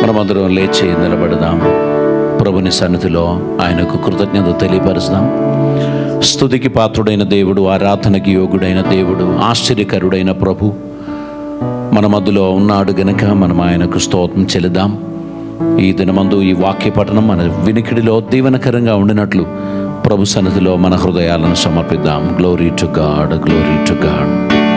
మనమందరం లేచి నిలబడదాం ప్రభుని సన్నిధిలో ఆయనకు కృతజ్ఞత తెలియపరుస్తాం స్తుతికి పాత్రుడైన దేవుడు ఆరాధనకి యోగుడైన దేవుడు ఆశ్చర్యకరుడైన ప్రభు మన మధ్యలో ఉన్నాడు గనుక మనం ఆయనకు స్తోత్రం చెల్లిద్దాం ఈ దినమందు ఈ వాక్య పఠనం మన వినికిడిలో దీవెనకరంగా ఉండినట్లు ప్రభు సన్నిధిలో మన హృదయాలను సమర్పిద్దాం glory to God glory to God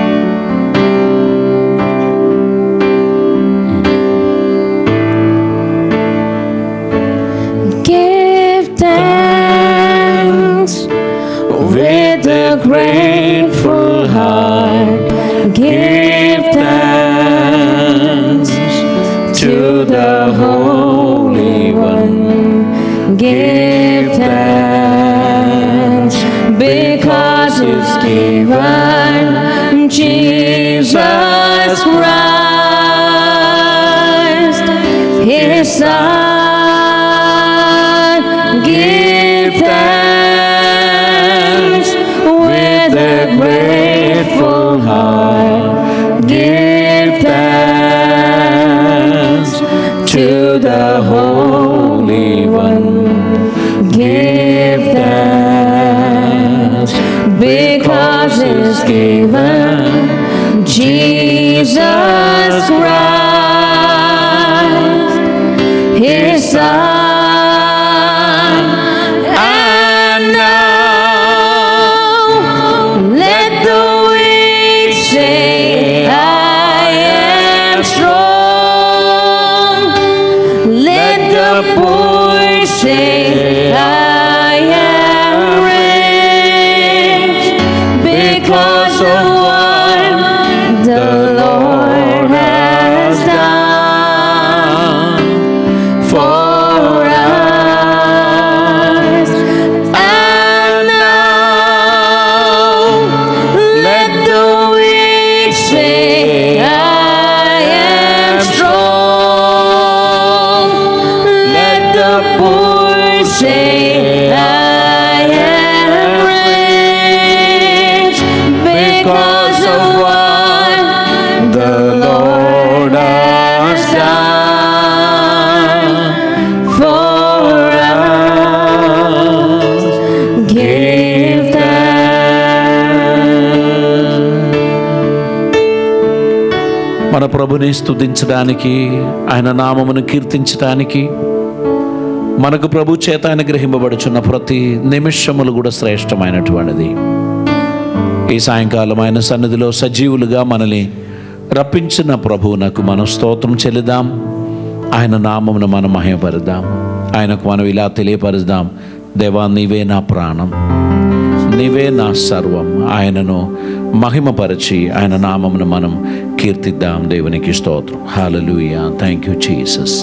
Give thanks with a grateful heart. Give thanks to the Holy One. Give thanks because it's given Jesus Christ, His Son. Give thanks with a grateful heart. Give thanks to the Holy One. Give thanks because it's given Jesus Christ, His Son. And now let the weak say, I am strong. Let the poor say, I am rich because of what the Lord has done for us. And now let the weak say, I am strong. Let the poor say, I am rich because of what the Lord has done for us. Give thanks. మన ప్రభుని స్తుతించడానికి ఆయన నామమును కీర్తించడానికి మనకు ప్రభు చేత ఆయన గ్రహింపబడుచున్న ప్రతి నిమిషములు కూడా శ్రేష్టమైనటువంటిది ఈ సాయంకాలం ఆయన సన్నిధిలో సజీవులుగా మనల్ని రప్పించిన ప్రభువునకు మనం స్తోత్రం చెల్లిదాం ఆయన నామమును మనం మహిమపరుదాం ఆయనకు మనం ఇలా తెలియపరుదాం దేవా నీవే నా ప్రాణం నీవే నా సర్వం ఆయనను మహిమపరచి ఆయన నామమును మనం కీర్తిద్దాం దేవునికి స్తోత్రం హాలలుయా థ్యాంక్ యూ జీసస్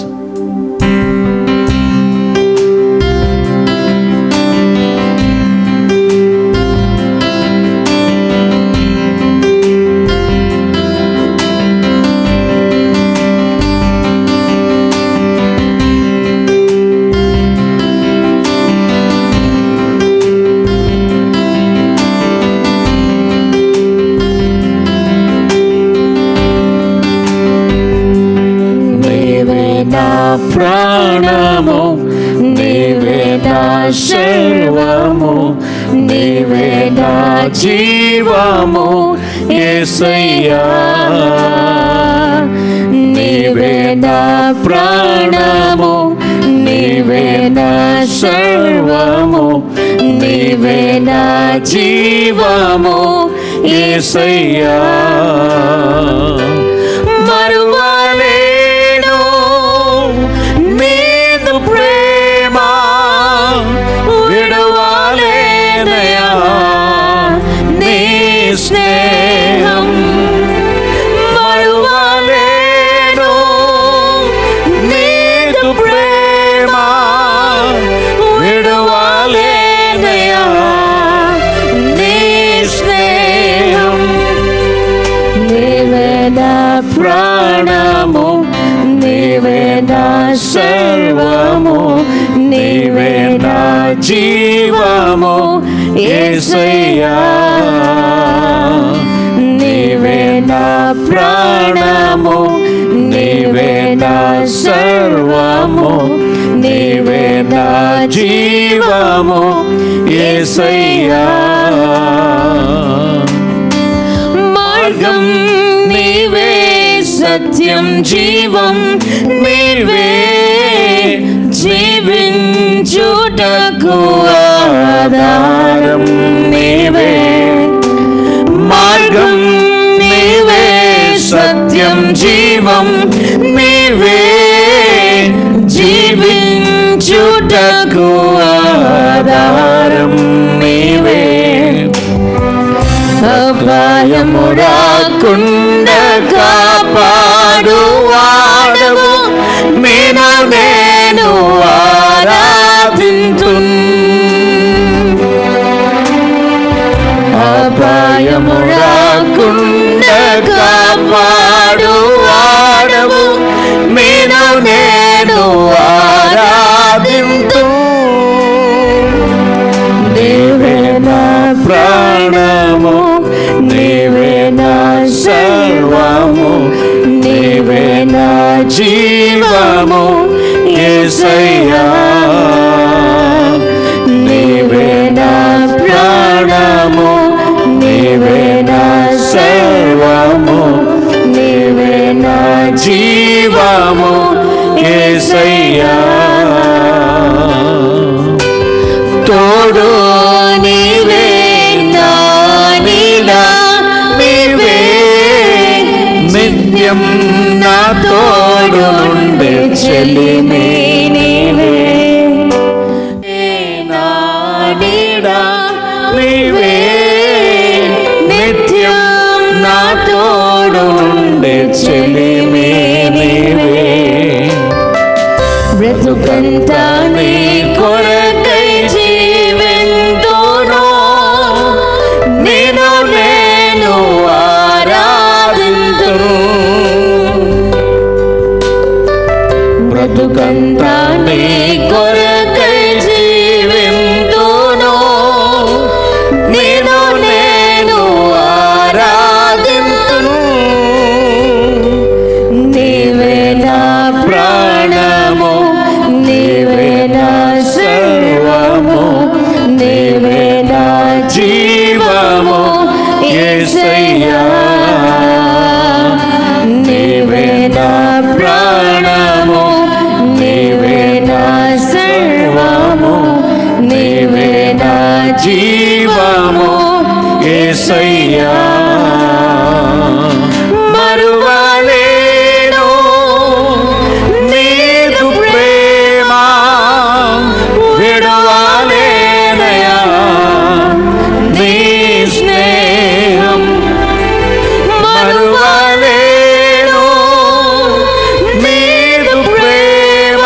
నీవే నా ప్రాణము నీవే నా సర్వము నీవే నా జీవము యేసయ్యా నీవే నా ప్రాణము నీవే నా సర్వము నీవే నా జీవము యేసయ్యా మరువలేను నీదు ప్రేమ విడువలేనయా నీ స్నేహం మరువలేను నీదు ప్రేమ విడువలేనయా నీ స్నేహం నీవే నా ప్రాణము నీవే నా సర్వము నీవే నా జీవము యేసయ్యా నీవే నా ప్రాణము నీవే నా సర్వ జీవము ఏసయ్యా మార్గం నీవే సత్యం జీవం నీవే జీవించుటకు ఆధారం నీవే మార్గం నీవే సత్యం జీవం నీవే జీవించుటకు ఆధారం నీవే అపాయము రాకుండా కాపాడు వాడవు నేను నేను ఆరాధింతు అపాయము రాకుండా కాపాడు వాడవు నేను నేను ఆరాధింతు నీవే నా ప్రాణము నీవే నా సర్వము నీవే నా జీవము యేసయ్యా నీవే నా ప్రాణము నీవే నా సర్వము నీవే నా జీవము యేసయ్యా తోడు నీవే నా నీలా నీవే నిత్యం నా తోడు ఉండే చెలిమే నీవే నా నీడా నీవే నిత్యం నా తోడు ఉండే చెలిమే నీవే బ్రతుకంతా నీ కొరకై జీవింతును నేను నేను ఆరాధింతును బ్రతుకంతా నీ కొరకై జీవింతును నేను నేను ఆరాధింతును నీవే నా ప్రాణము నీవే నా సర్వము నీవే నా జీవము యేసయ్యా నీవే నా ప్రాణము నీవే నా సర్వము నీవే నా జీవము యేసయ్యా మరువలేను నీదు ప్రేమ విడవలేనయా నీ స్నేహం మరువలేను నీదు ప్రేమ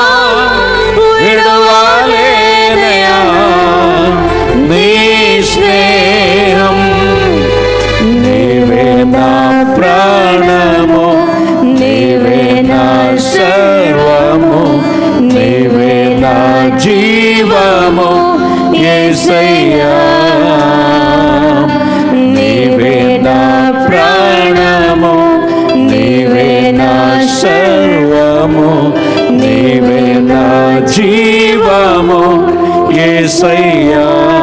విడవలేనయా నీ స్నేహం నీవే నా ప్రాణము నీవే నా సర్వము నీవే నా జీవము యేసయ్యా నీవే నా ప్రాణము నీవే నా సర్వము నీవే నా జీవము యేసయ్యా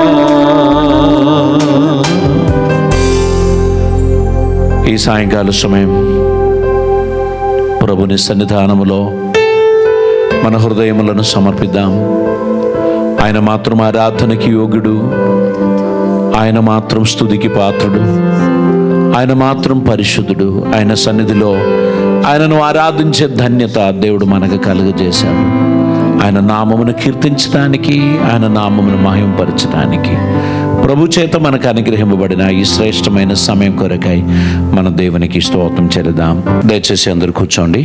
ఈ సాయంకాల సమయం ప్రభుని సన్నిధానములో మన హృదయములను సమర్పిద్దాం ఆయన మాత్రం ఆరాధనకి యోగ్యుడు ఆయన మాత్రం స్తుతికి పాత్రుడు ఆయన మాత్రం పరిశుద్ధుడు ఆయన సన్నిధిలో ఆయనను ఆరాధించే ధన్యత దేవుడు మనకు కలుగజేశాడు ఆయన నామమును కీర్తించడానికి ఆయన నామమును మహింపరచడానికి ప్రభు చేత మనకు అనుగ్రహింపబడిన ఈ శ్రేష్టమైన సమయం కొరకై మన దేవునికి స్తోత్రం చెల్లిద్దాం దయచేసి అందరూ కూర్చోండి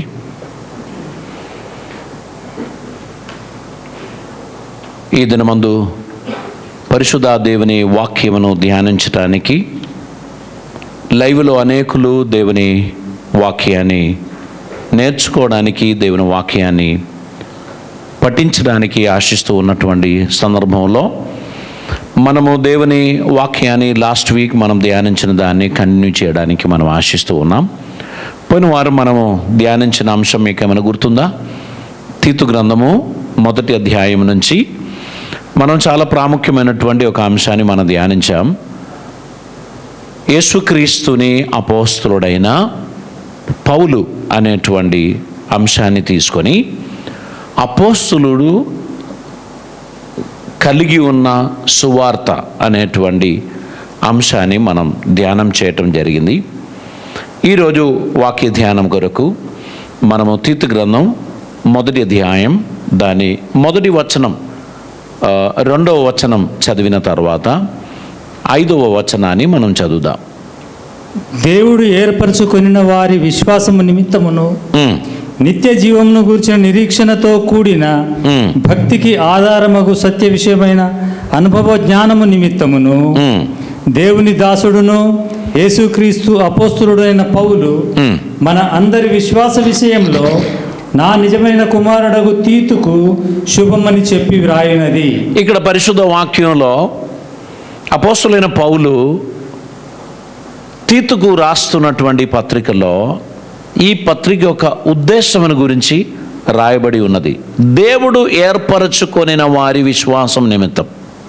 ఈ దినమందు పరిశుద్ధ దేవుని వాక్యమును ధ్యానించటానికి లైవ్లో అనేకులు దేవుని వాక్యాన్ని నేర్చుకోవడానికి దేవుని వాక్యాన్ని పఠించడానికి ఆశిస్తూ ఉన్నటువంటి సందర్భంలో మనము దేవుని వాక్యాన్ని లాస్ట్ వీక్ మనం ధ్యానించిన దాన్ని కంటిన్యూ చేయడానికి మనం ఆశిస్తూ ఉన్నాం పోయిన వారం మనము ధ్యానించిన అంశం మీకు ఏమైనా గుర్తుందా తీతు గ్రంథము మొదటి అధ్యాయం నుంచి మనం చాలా ప్రాముఖ్యమైనటువంటి ఒక అంశాన్ని మనం ధ్యానించాం యేసుక్రీస్తుని అపోస్తులుడైన పౌలు అనేటువంటి అంశాన్ని తీసుకొని అపోస్తులుడు కలిగి ఉన్న సువార్త అనేటువంటి అంశాన్ని మనం ధ్యానం చేయటం జరిగింది ఈరోజు వాక్య ధ్యానం కొరకు మనము తీర్థ గ్రంథం మొదటి అధ్యాయం దాని మొదటి వచనం ఆ, రెండవ వచనం చదివిన తర్వాత ఐదవ వచనాన్ని మనం చదువుదాం దేవుడు ఏర్పరచుకొనిన వారి విశ్వాసము నిమిత్తమును ఉమ్, నిత్య జీవమును గూర్చిన నిరీక్షణతో కూడిన ఉమ్, భక్తికి ఆధారమగు సత్య విషయమైన అనుభవ జ్ఞానము నిమిత్తమును ఉమ్, దేవుని దాసుడును యేసుక్రీస్తు అపోస్తులుడైన పౌలు ఉమ్. మన అందరి విశ్వాస విషయంలో నా నిజమైన కుమారుడగు తీతుకు శుభమని చెప్పి వ్రాయినది ఇక్కడ పరిశుద్ధ వాక్యంలో అపోస్తులైన పౌలు తీతుకు రాస్తున్నటువంటి పత్రికలో ఈ పత్రిక యొక్క ఉద్దేశమును గురించి రాయబడి ఉన్నది దేవుడు ఏర్పరచుకొనిన వారి విశ్వాసం నిమిత్తం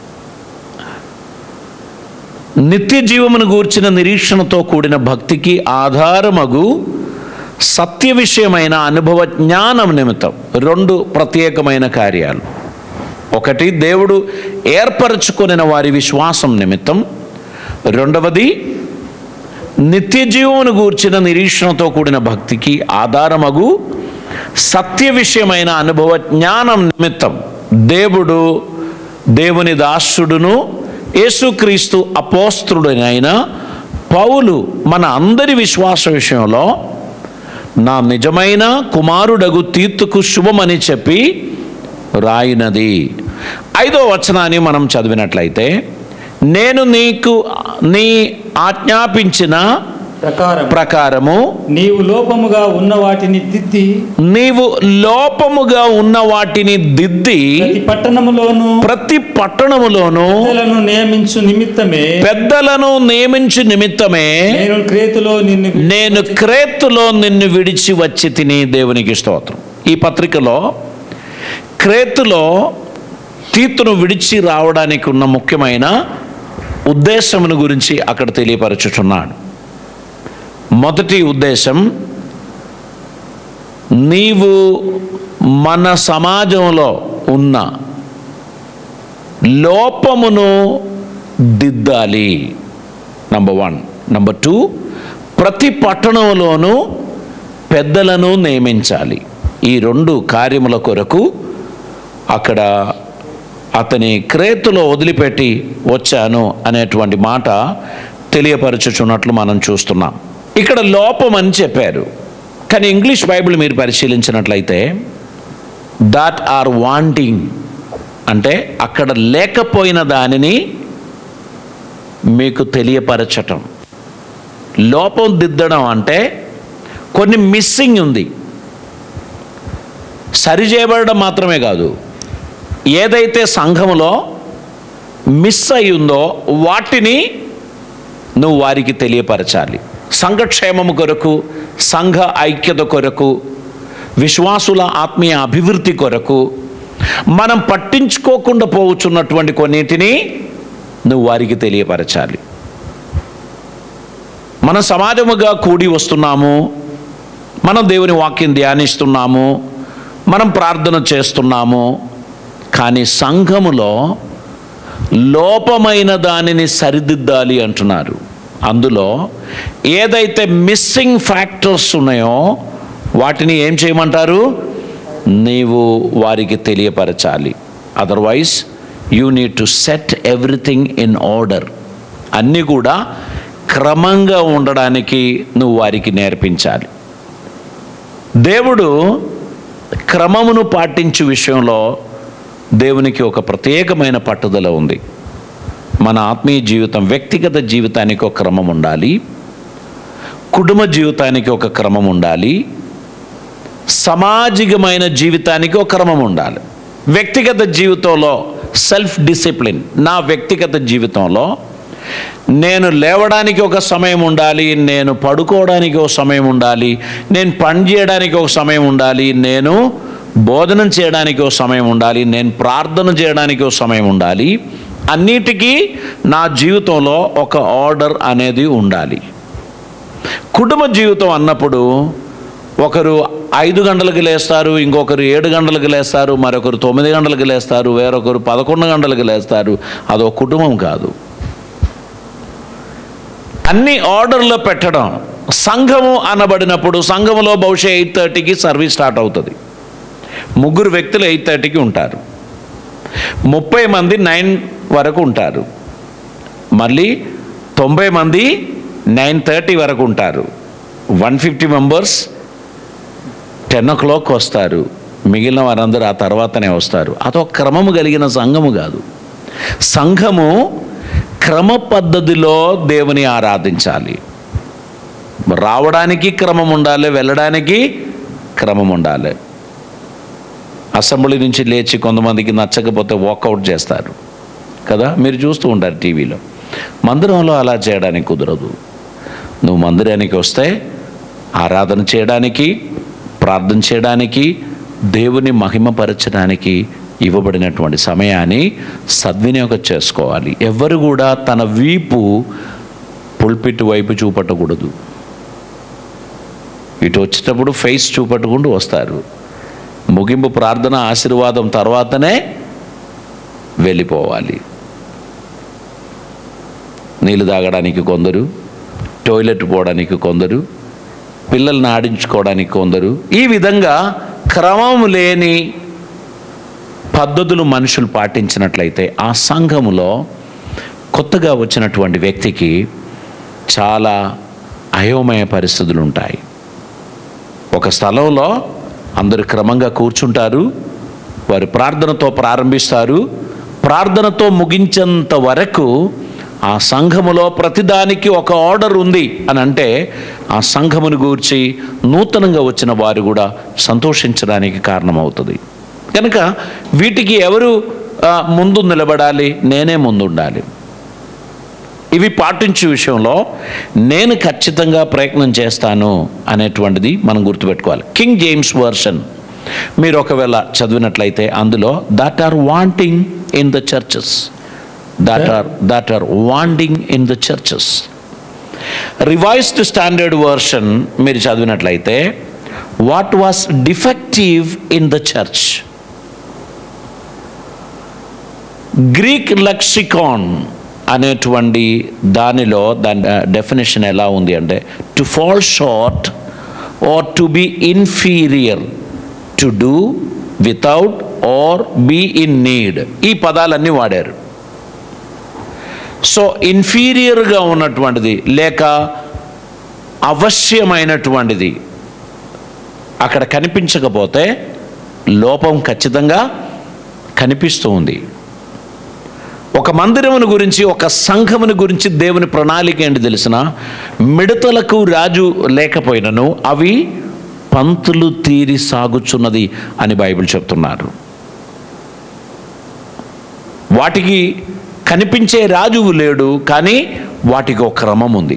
నిత్య జీవమును గూర్చిన నిరీక్షణతో కూడిన భక్తికి ఆధారమగు సత్య విషయమైన అనుభవ జ్ఞానం నిమిత్తం రెండు ప్రత్యేకమైన కార్యాలు ఒకటి దేవుడు ఏర్పరచుకొనిన వారి విశ్వాసం నిమిత్తం రెండవది నిత్య జీవమును గూర్చిన నిరీక్షణతో కూడిన భక్తికి ఆధారమగు సత్య విషయమైన అనుభవ జ్ఞానం నిమిత్తం దేవుడు దేవుని దాసుడును యేసుక్రీస్తు అపోస్త్రుడైన పౌలు మన అందరి విశ్వాస విషయంలో నా నిజమైన కుమారుడగు తీర్తుకు శుభమని చెప్పి రాయినది ఐదో వచనాన్ని మనం చదివినట్లయితే నేను నీకు నీ ఆజ్ఞాపించిన ప్రకారం ప్రకారము నీవు లోపముగా ఉన్న వాటిని దిద్ది నీవు లోపముగా ఉన్న వాటిని దిద్ది ప్రతి పట్టణములోను ప్రతి పట్టణములోను ప్రజలను నియమించు నిమిత్తమే పెద్దలను నియమించు నిమిత్తమే నేను క్రేతులో నిన్ను నేను క్రేతులో నిన్ను విడిచి వచ్చి తిని దేవునికి స్తోత్రం ఈ పత్రికలో క్రేతులో తీతును విడిచి రావడానికి ఉన్న ముఖ్యమైన ఉద్దేశమును గురించి అక్కడ తెలియపరచుచున్నాడు మొదటి ఉద్దేశం నీవు మన సమాజంలో ఉన్న లోపమును దిద్దాలి నంబర్ వన్ నంబర్ టూ ప్రతి పట్టణంలోనూ పెద్దలను నియమించాలి ఈ రెండు కార్యముల కొరకు అక్కడ అతని క్రేతులో వదిలిపెట్టి వచ్చాను అనేటువంటి మాట తెలియపరచుచున్నట్లు మనం చూస్తున్నాం ఇక్కడ లోపం అని చెప్పారు కానీ ఇంగ్లీష్ బైబిల్ మీరు పరిశీలించినట్లయితే దాట్ ఆర్ వాంటింగ్ అంటే అక్కడ లేకపోయిన దానిని మీకు తెలియపరచటం లోపం దిద్దడం అంటే కొన్ని మిస్సింగ్ ఉంది సరి చేయబడడం మాత్రమే కాదు ఏదైతే సంఘములో మిస్ అయి ఉందో వాటిని నువ్వు వారికి తెలియపరచాలి సంఘక్షేమము కొరకు సంఘ ఐక్యత కొరకు విశ్వాసుల ఆత్మీయ అభివృద్ధి కొరకు మనం పట్టించుకోకుండా పోవచ్చున్నటువంటి కొన్నిటిని నువ్వు వారికి తెలియపరచాలి మన సమాజముగా కూడి వస్తున్నాము మనం దేవుని వాక్యం ధ్యానిస్తున్నాము మనం ప్రార్థన చేస్తున్నాము కానీ సంఘములో లోపమైన దానిని సరిదిద్దాలి అంటున్నారు అందులో ఏదైతే మిస్సింగ్ ఫ్యాక్టర్స్ ఉన్నాయో వాటిని ఏం చేయమంటారు నీవు వారికి తెలియపరచాలి otherwise you need to set everything in order అన్నీ కూడా క్రమంగా ఉండడానికి నువ్వు వారికి నేర్పించాలి దేవుడు క్రమమును పాటించు విషయంలో దేవునికి ఒక ప్రత్యేకమైన పట్టుదల ఉంది మన ఆత్మీయ జీవితం వ్యక్తిగత జీవితానికి ఒక క్రమం ఉండాలి కుటుంబ జీవితానికి ఒక క్రమం ఉండాలి సామాజికమైన జీవితానికి ఒక క్రమం ఉండాలి వ్యక్తిగత జీవితంలో సెల్ఫ్ డిసిప్లిన్ నా వ్యక్తిగత జీవితంలో నేను లేవడానికి ఒక సమయం ఉండాలి నేను పడుకోవడానికి ఒక సమయం ఉండాలి నేను పని చేయడానికి ఒక సమయం ఉండాలి నేను భోజనం చేయడానికి ఒక సమయం ఉండాలి నేను ప్రార్థన చేయడానికి ఒక సమయం ఉండాలి అన్నిటికీ నా జీవితంలో ఒక ఆర్డర్ అనేది ఉండాలి కుటుంబ జీవితం అన్నప్పుడు ఒకరు ఐదు గంటలకు లేస్తారు ఇంకొకరు ఏడు గంటలకు లేస్తారు మరొకరు తొమ్మిది గంటలకు లేస్తారు వేరొకరు పదకొండు గంటలకు లేస్తారు అదో కుటుంబం కాదు అన్ని ఆర్డర్లో పెట్టడం సంఘము అనబడినప్పుడు సంఘములో బహుశా ఎయిట్ థర్టీకి సర్వీస్ స్టార్ట్ అవుతుంది ముగ్గురు వ్యక్తులు ఎయిట్ థర్టీకి ఉంటారు ముప్పై మంది నైన్ వరకు ఉంటారు మళ్ళీ తొంభై మంది నైన్ థర్టీ వరకు ఉంటారు one fifty members ten o'clock వస్తారు మిగిలిన వారందరూ ఆ తర్వాతనే వస్తారు అదొక క్రమము కలిగిన సంఘము కాదు సంఘము క్రమ పద్ధతిలో దేవుని ఆరాధించాలి రావడానికి క్రమం ఉండాలి వెళ్ళడానికి క్రమం ఉండాలి అసెంబ్లీ నుంచి లేచి కొంతమందికి నచ్చకపోతే వాకౌట్ చేస్తారు కదా మీరు చూస్తూ ఉంటారు టీవీలో మందిరంలో అలా చేయడానికి కుదరదు నువ్వు మందిరానికి వస్తే ఆరాధన చేయడానికి ప్రార్థన చేయడానికి దేవుని మహిమపరచడానికి ఇవ్వబడినటువంటి సమయాన్ని సద్వినియోగం చేసుకోవాలి ఎవరు కూడా తన వీపు పుల్పిట్ వైపు చూపట్టకూడదు ఇటు వచ్చేటప్పుడు ఫేస్ చూపట్టుకుంటూ వస్తారు ముగింపు ప్రార్థన ఆశీర్వాదం తర్వాతనే వెళ్ళిపోవాలి నీళ్ళు తాగడానికి కొందరు టాయిలెట్ పోవడానికి కొందరు పిల్లల్ని ఆడించుకోవడానికి కొందరు ఈ విధంగా క్రమం లేని పద్ధతులు మనుషులు పాటించినట్లయితే ఆ సంఘములో కొత్తగా వచ్చినటువంటి వ్యక్తికి చాలా అయోమయ పరిస్థితులు ఉంటాయి ఒక స్థలంలో అందరూ క్రమంగా కూర్చుంటారు వారి ప్రార్థనతో ప్రారంభిస్తారు ప్రార్థనతో ముగించేంత వరకు ఆ సంఘములో ప్రతిదానికి ఒక ఆర్డర్ ఉంది అని అంటే ఆ సంఘమును గూర్చి నూతనంగా వచ్చిన వారు కూడా సంతోషించడానికి కారణమవుతుంది కనుక వీటికి ఎవరు ఆ, ముందు నిలబడాలి నేనే ముందు ఉండాలి ఇవి పాటించే విషయంలో నేను ఖచ్చితంగా ప్రయత్నం చేస్తాను అనేటువంటిది మనం గుర్తుపెట్టుకోవాలి కింగ్ జేమ్స్ వర్షన్ మీరు ఒకవేళ చదివినట్లయితే అందులో that are wanting in the churches that are that are wanting in the churches revised standard version మీరు చదివినట్లయితే what was defective in the church Greek lexicon అనేటువంటి దానిలో దాని డెఫినేషన్ ఎలా ఉంది అంటే to fall short or to be inferior to do without or be in need ఈ పదాలన్నీ వాడారు సో ఇన్ఫీరియర్గా ఉన్నటువంటిది లేక అవశ్యమైనటువంటిది అక్కడ కనిపించకపోతే లోపం ఖచ్చితంగా కనిపిస్తూ ఉంది ఒక మందిరమును గురించి ఒక సంఘమును గురించి దేవుని ప్రణాళిక ఏంటి తెలిసిన మిడతలకు రాజు లేకపోయినను అవి పంతులు తీరి సాగుచున్నది అని బైబిల్ చెప్తున్నారు వాటికి కనిపించే రాజువు లేడు కానీ వాటికి ఒక క్రమం ఉంది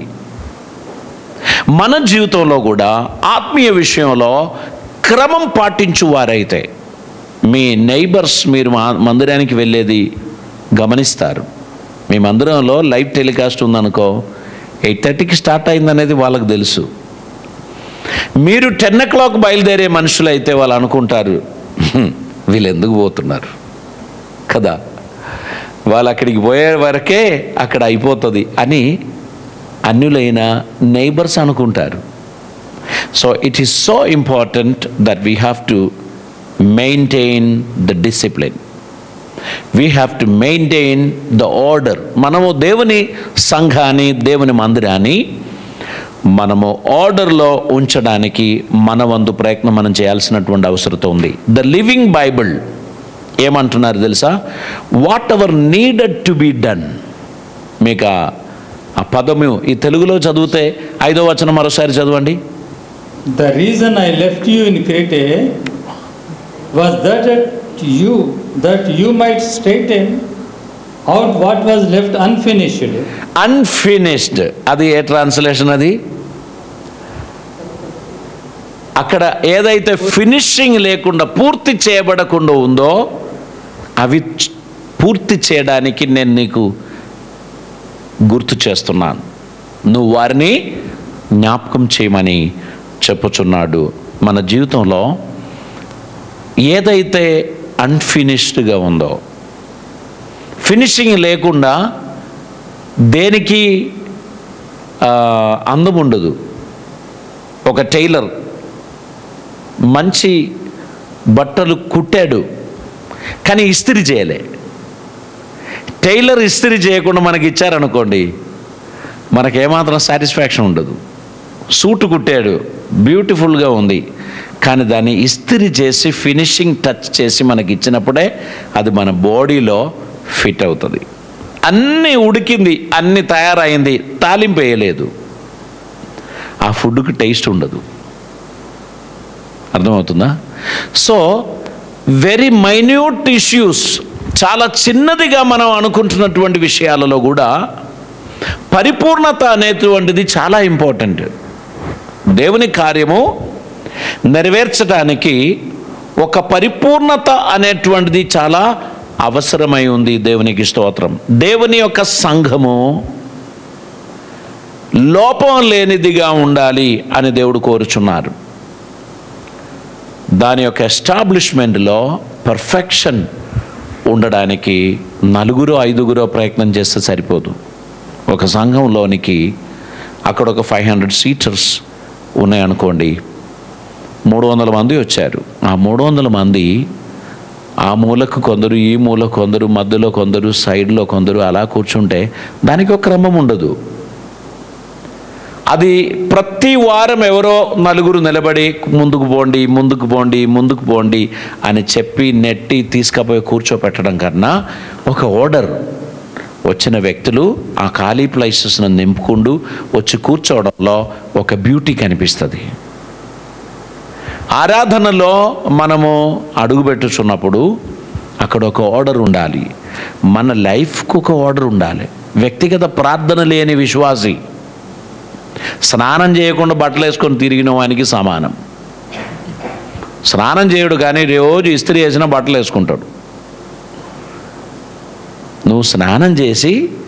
మన జీవితంలో కూడా ఆత్మీయ విషయంలో క్రమం పాటించు వారైతే మీ నైబర్స్ మీరు మా మందిరానికి వెళ్ళేది గమనిస్తారు మీ మందిరంలో లైవ్ టెలికాస్ట్ ఉందనుకో ఎయిట్ థర్టీకి స్టార్ట్ అయిందనేది వాళ్ళకి తెలుసు మీరు టెన్ ఓ క్లాక్ బయలుదేరే మనుషులు అయితే వాళ్ళు అనుకుంటారు "హ్మ్, వీళ్ళు ఎందుకు పోతున్నారు కదా వాళ్ళు అక్కడికి పోయే వరకే అక్కడ అయిపోతుంది అని అన్యులైన నైబర్స్ అనుకుంటారు so it is so important that we have to maintain the discipline we have to maintain the order మనము దేవుని సంఘాన్ని దేవుని మందిరాన్ని మనము ఆర్డర్లో ఉంచడానికి మన వంతు ప్రయత్నం మనం చేయాల్సినటువంటి అవసరం ఉంది ద లివింగ్ బైబిల్ ఏమంటున్నారు తెలుసా whatever needed to be done మీకు ఆ- ఆ పదము ఈ తెలుగులో చదివితే ఐదో వచనం మరోసారి చదవండి The reason I left you in Crete was that that you that you might straighten out what was left unfinished. Unfinished అది ఏ ట్రాన్స్లేషన్ అది అక్కడ ఏదైతే ఫినిషింగ్ లేకుండా పూర్తి చేయబడకుండా ఉందో అవి చ- పూర్తి చేయడానికి నేను నీకు గుర్తు చేస్తున్నాను నువ్వు వారిని జ్ఞాపకం చేయమని చెప్పుచున్నాడు మన జీవితంలో ఏదైతే అన్ఫినిష్డ్గా ఉందో ఫినిషింగ్ లేకుండా దేనికి ఆ, అందం ఉండదు ఒక టైలర్ మంచి బట్టలు కుట్టాడు కానీ ఇస్త్రీ చేయలే టైలర్ ఇస్త్రీ చేయకుండా మనకి ఇచ్చారనుకోండి మనకి ఏమాత్రం సాటిస్ఫాక్షన్ ఉండదు సూట్ కుట్టాడు బ్యూటిఫుల్గా ఉంది కానీ దాన్ని ఇస్త్రీ చేసి ఫినిషింగ్ టచ్ చేసి మనకి ఇచ్చినప్పుడే అది మన బాడీలో ఫిట్ అవుతుంది అన్నీ ఉడికింది అన్నీ తయారైంది తాలింపు వేయలేదు ఆ ఫుడ్కి టేస్ట్ ఉండదు అర్థమవుతుందా సో వెరీ మైన్యూట్ ఇష్యూస్ చాలా చిన్నదిగా మనం అనుకుంటున్నటువంటి విషయాలలో కూడా పరిపూర్ణత అనేటువంటిది చాలా ఇంపార్టెంట్ దేవుని కార్యము నెరవేర్చడానికి ఒక పరిపూర్ణత అనేటువంటిది చాలా అవసరమై ఉంది దేవునికి స్తోత్రం దేవుని యొక్క సంఘము లోపం లేనిదిగా ఉండాలి అని దేవుడు కోరుచున్నారు దాని యొక్క ఎస్టాబ్లిష్మెంట్లో పర్ఫెక్షన్ ఉండడానికి నలుగురు ఐదుగురో ప్రయత్నం చేస్తే సరిపోదు ఒక సంఘంలోనికి అక్కడ ఒక ఫైవ్ హండ్రెడ్ సీటర్స్ ఉన్నాయనుకోండి మూడు వందల మంది వచ్చారు ఆ మూడు వందల మంది ఆ మూలకు కొందరు ఈ మూల కొందరు మధ్యలో కొందరు సైడ్లో కొందరు అలా కూర్చుంటే దానికి ఒక క్రమం ఉండదు అది ప్రతి వారం ఎవరో నలుగురు నిలబడి ముందుకు పోండి ముందుకు పోండి ముందుకు పోండి అని చెప్పి నెట్టి తీసుకుపోయి కూర్చోపెట్టడం కన్నా ఒక ఆర్డర్ వచ్చిన వ్యక్తులు ఆ ఖాళీ ప్లేసెస్ను నింపుకుంటూ వచ్చి కూర్చోవడంలో ఒక బ్యూటీ కనిపిస్తుంది ఆరాధనలో మనము అడుగుపెట్టుచున్నప్పుడు అక్కడ ఒక ఆర్డర్ ఉండాలి మన లైఫ్కు ఒక ఆర్డర్ ఉండాలి వ్యక్తిగత ప్రార్థన లేని విశ్వాసి స్నానం చేయకుండా బట్టలు వేసుకొని తిరిగిన వానికి సమానం స్నానం చేయడు కానీ రోజు ఇస్త్రీ వేసిన బట్టలు వేసుకుంటాడు నువ్వు స్నానం చేసి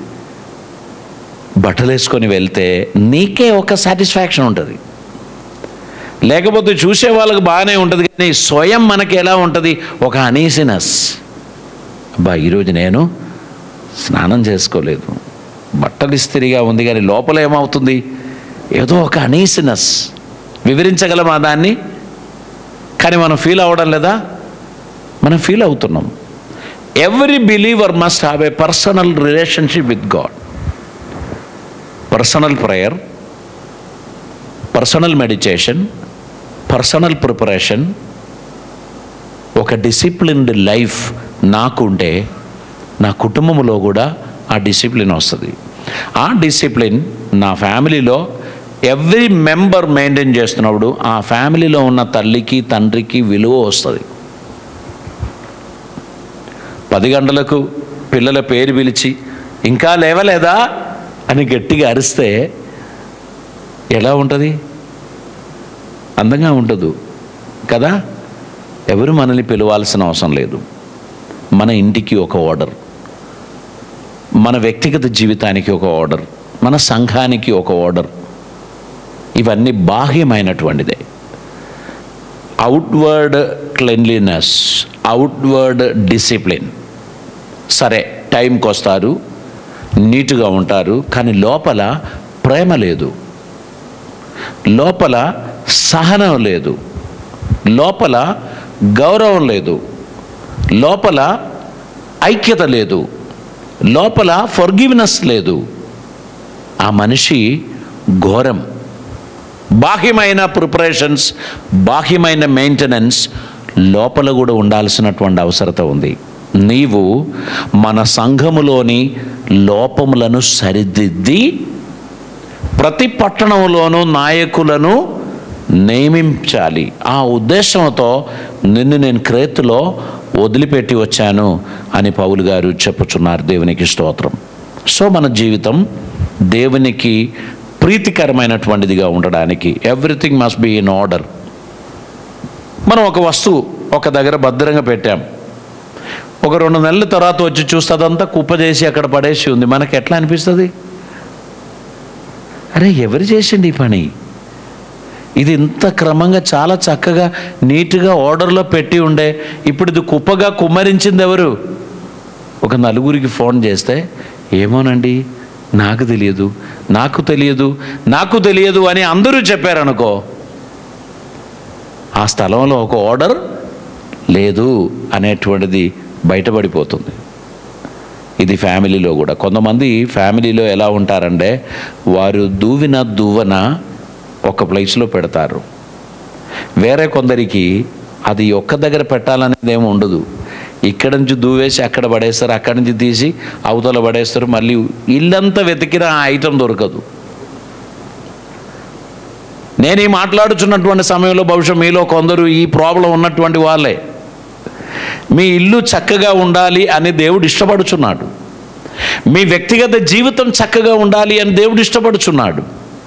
బట్టలు వేసుకొని వెళ్తే నీకే ఒక సాటిస్ఫాక్షన్ ఉంటుంది లేకపోతే చూసే వాళ్ళకి బాగానే ఉంటుంది కానీ స్వయం మనకి ఎలా ఉంటుంది ఒక అనీసినెస్ అబ్బా ఈరోజు నేను స్నానం చేసుకోలేదు బట్టలు ఇస్త్రీగా ఉంది కానీ లోపల ఏమవుతుంది ఏదో ఒక అనీసినెస్ వివరించగలమా దాన్ని కానీ మనం ఫీల్ అవ్వడం లేదా మనం ఫీల్ అవుతున్నాం every believer must have a personal relationship with God personal prayer personal meditation personal preparation ఒక డిసిప్లిన్డ్ లైఫ్ నాకుంటే నా కుటుంబంలో కూడా ఆ డిసిప్లిన్ వస్తుంది ఆ డిసిప్లిన్ నా ఫ్యామిలీలో ఎవ్రీ మెంబర్ మెయింటైన్ చేస్తున్నప్పుడు ఆ ఫ్యామిలీలో ఉన్న తల్లికి తండ్రికి విలువ వస్తుంది పది గంటలకు పిల్లల పేరు పిలిచి ఇంకా లేవలేదా అని గట్టిగా అరిస్తే ఎలా ఉంటుంది అందంగా ఉండదు కదా ఎవరు మనల్ని పిలవాల్సిన అవసరం లేదు మన ఇంటికి ఒక ఆర్డర్ మన వ్యక్తిగత జీవితానికి ఒక ఆర్డర్ మన సంఘానికి ఒక ఆర్డర్ ఇవన్నీ బాహ్యమైనటువంటిదే అవుట్వర్డ్ క్లెన్లీనెస్ అవుట్వర్డ్ డిసిప్లిన్ సరే టైంకి వస్తారు నీట్గా ఉంటారు కానీ లోపల ప్రేమ లేదు లోపల సహనం లేదు లోపల గౌరవం లేదు లోపల ఐక్యత లేదు లోపల ఫర్గివ్నెస్ లేదు ఆ మనిషి ఘోరం బాహ్యమైన ప్రిపరేషన్స్ బాహ్యమైన మెయింటెనెన్స్ లోపల కూడా ఉండాల్సినటువంటి అవసరత ఉంది నీవు మన సంఘములోని లోపములను సరిదిద్ది ప్రతి పట్టణంలోనూ నాయకులను నియమించాలి ఆ ఉద్దేశంతో నిన్ను నేను క్రేతులో వదిలిపెట్టి వచ్చాను అని పౌలు గారు చెప్పుచున్నారు దేవునికి స్తోత్రం సో మన జీవితం దేవునికి ప్రీతికరమైనటువంటిదిగా ఉండడానికి everything must be in order మనం ఒక వస్తువు ఒక దగ్గర భద్రంగా పెట్టాం ఒక రెండు నెలల తర్వాత వచ్చి చూస్తే అదంతా కుప్ప చేసి అక్కడ పడేసి ఉంది మనకి ఎట్లా అనిపిస్తుంది అరే ఎవరు చేసిండి ఈ పని ఇది ఇంత క్రమంగా చాలా చక్కగా నీట్గా ఆర్డర్లో పెట్టి ఉండే ఇప్పుడు ఇది కుప్పగా కుమ్మరించింది ఎవరు ఒక నలుగురికి ఫోన్ చేస్తే ఏమోనండి నాకు తెలియదు నాకు తెలియదు నాకు తెలియదు అని అందరూ చెప్పారనుకో ఆ స్థలంలో ఒక ఆర్డర్ లేదు అనేటువంటిది బయటపడిపోతుంది ఇది ఫ్యామిలీలో కూడా కొంతమంది ఫ్యామిలీలో ఎలా ఉంటారంటే వారు దూవిన దువ్వన ఒక ప్లేస్లో పెడతారు వేరే కొందరికి అది ఒక్క దగ్గర పెట్టాలనేది ఏమి ఉండదు ఇక్కడ నుంచి దూవేసి అక్కడ పడేస్తారు అక్కడి నుంచి తీసి అవతల పడేస్తారు మళ్ళీ ఇల్లంతా వెతికిన ఆ ఐటెం దొరకదు నేను ఈ మాట్లాడుచున్నటువంటి సమయంలో బహుశా మీలో కొందరు ఈ ప్రాబ్లం ఉన్నటువంటి వాళ్ళే మీ ఇల్లు చక్కగా ఉండాలి అని దేవుడు ఇష్టపడుచున్నాడు మీ వ్యక్తిగత జీవితం చక్కగా ఉండాలి అని దేవుడు ఇష్టపడుచున్నాడు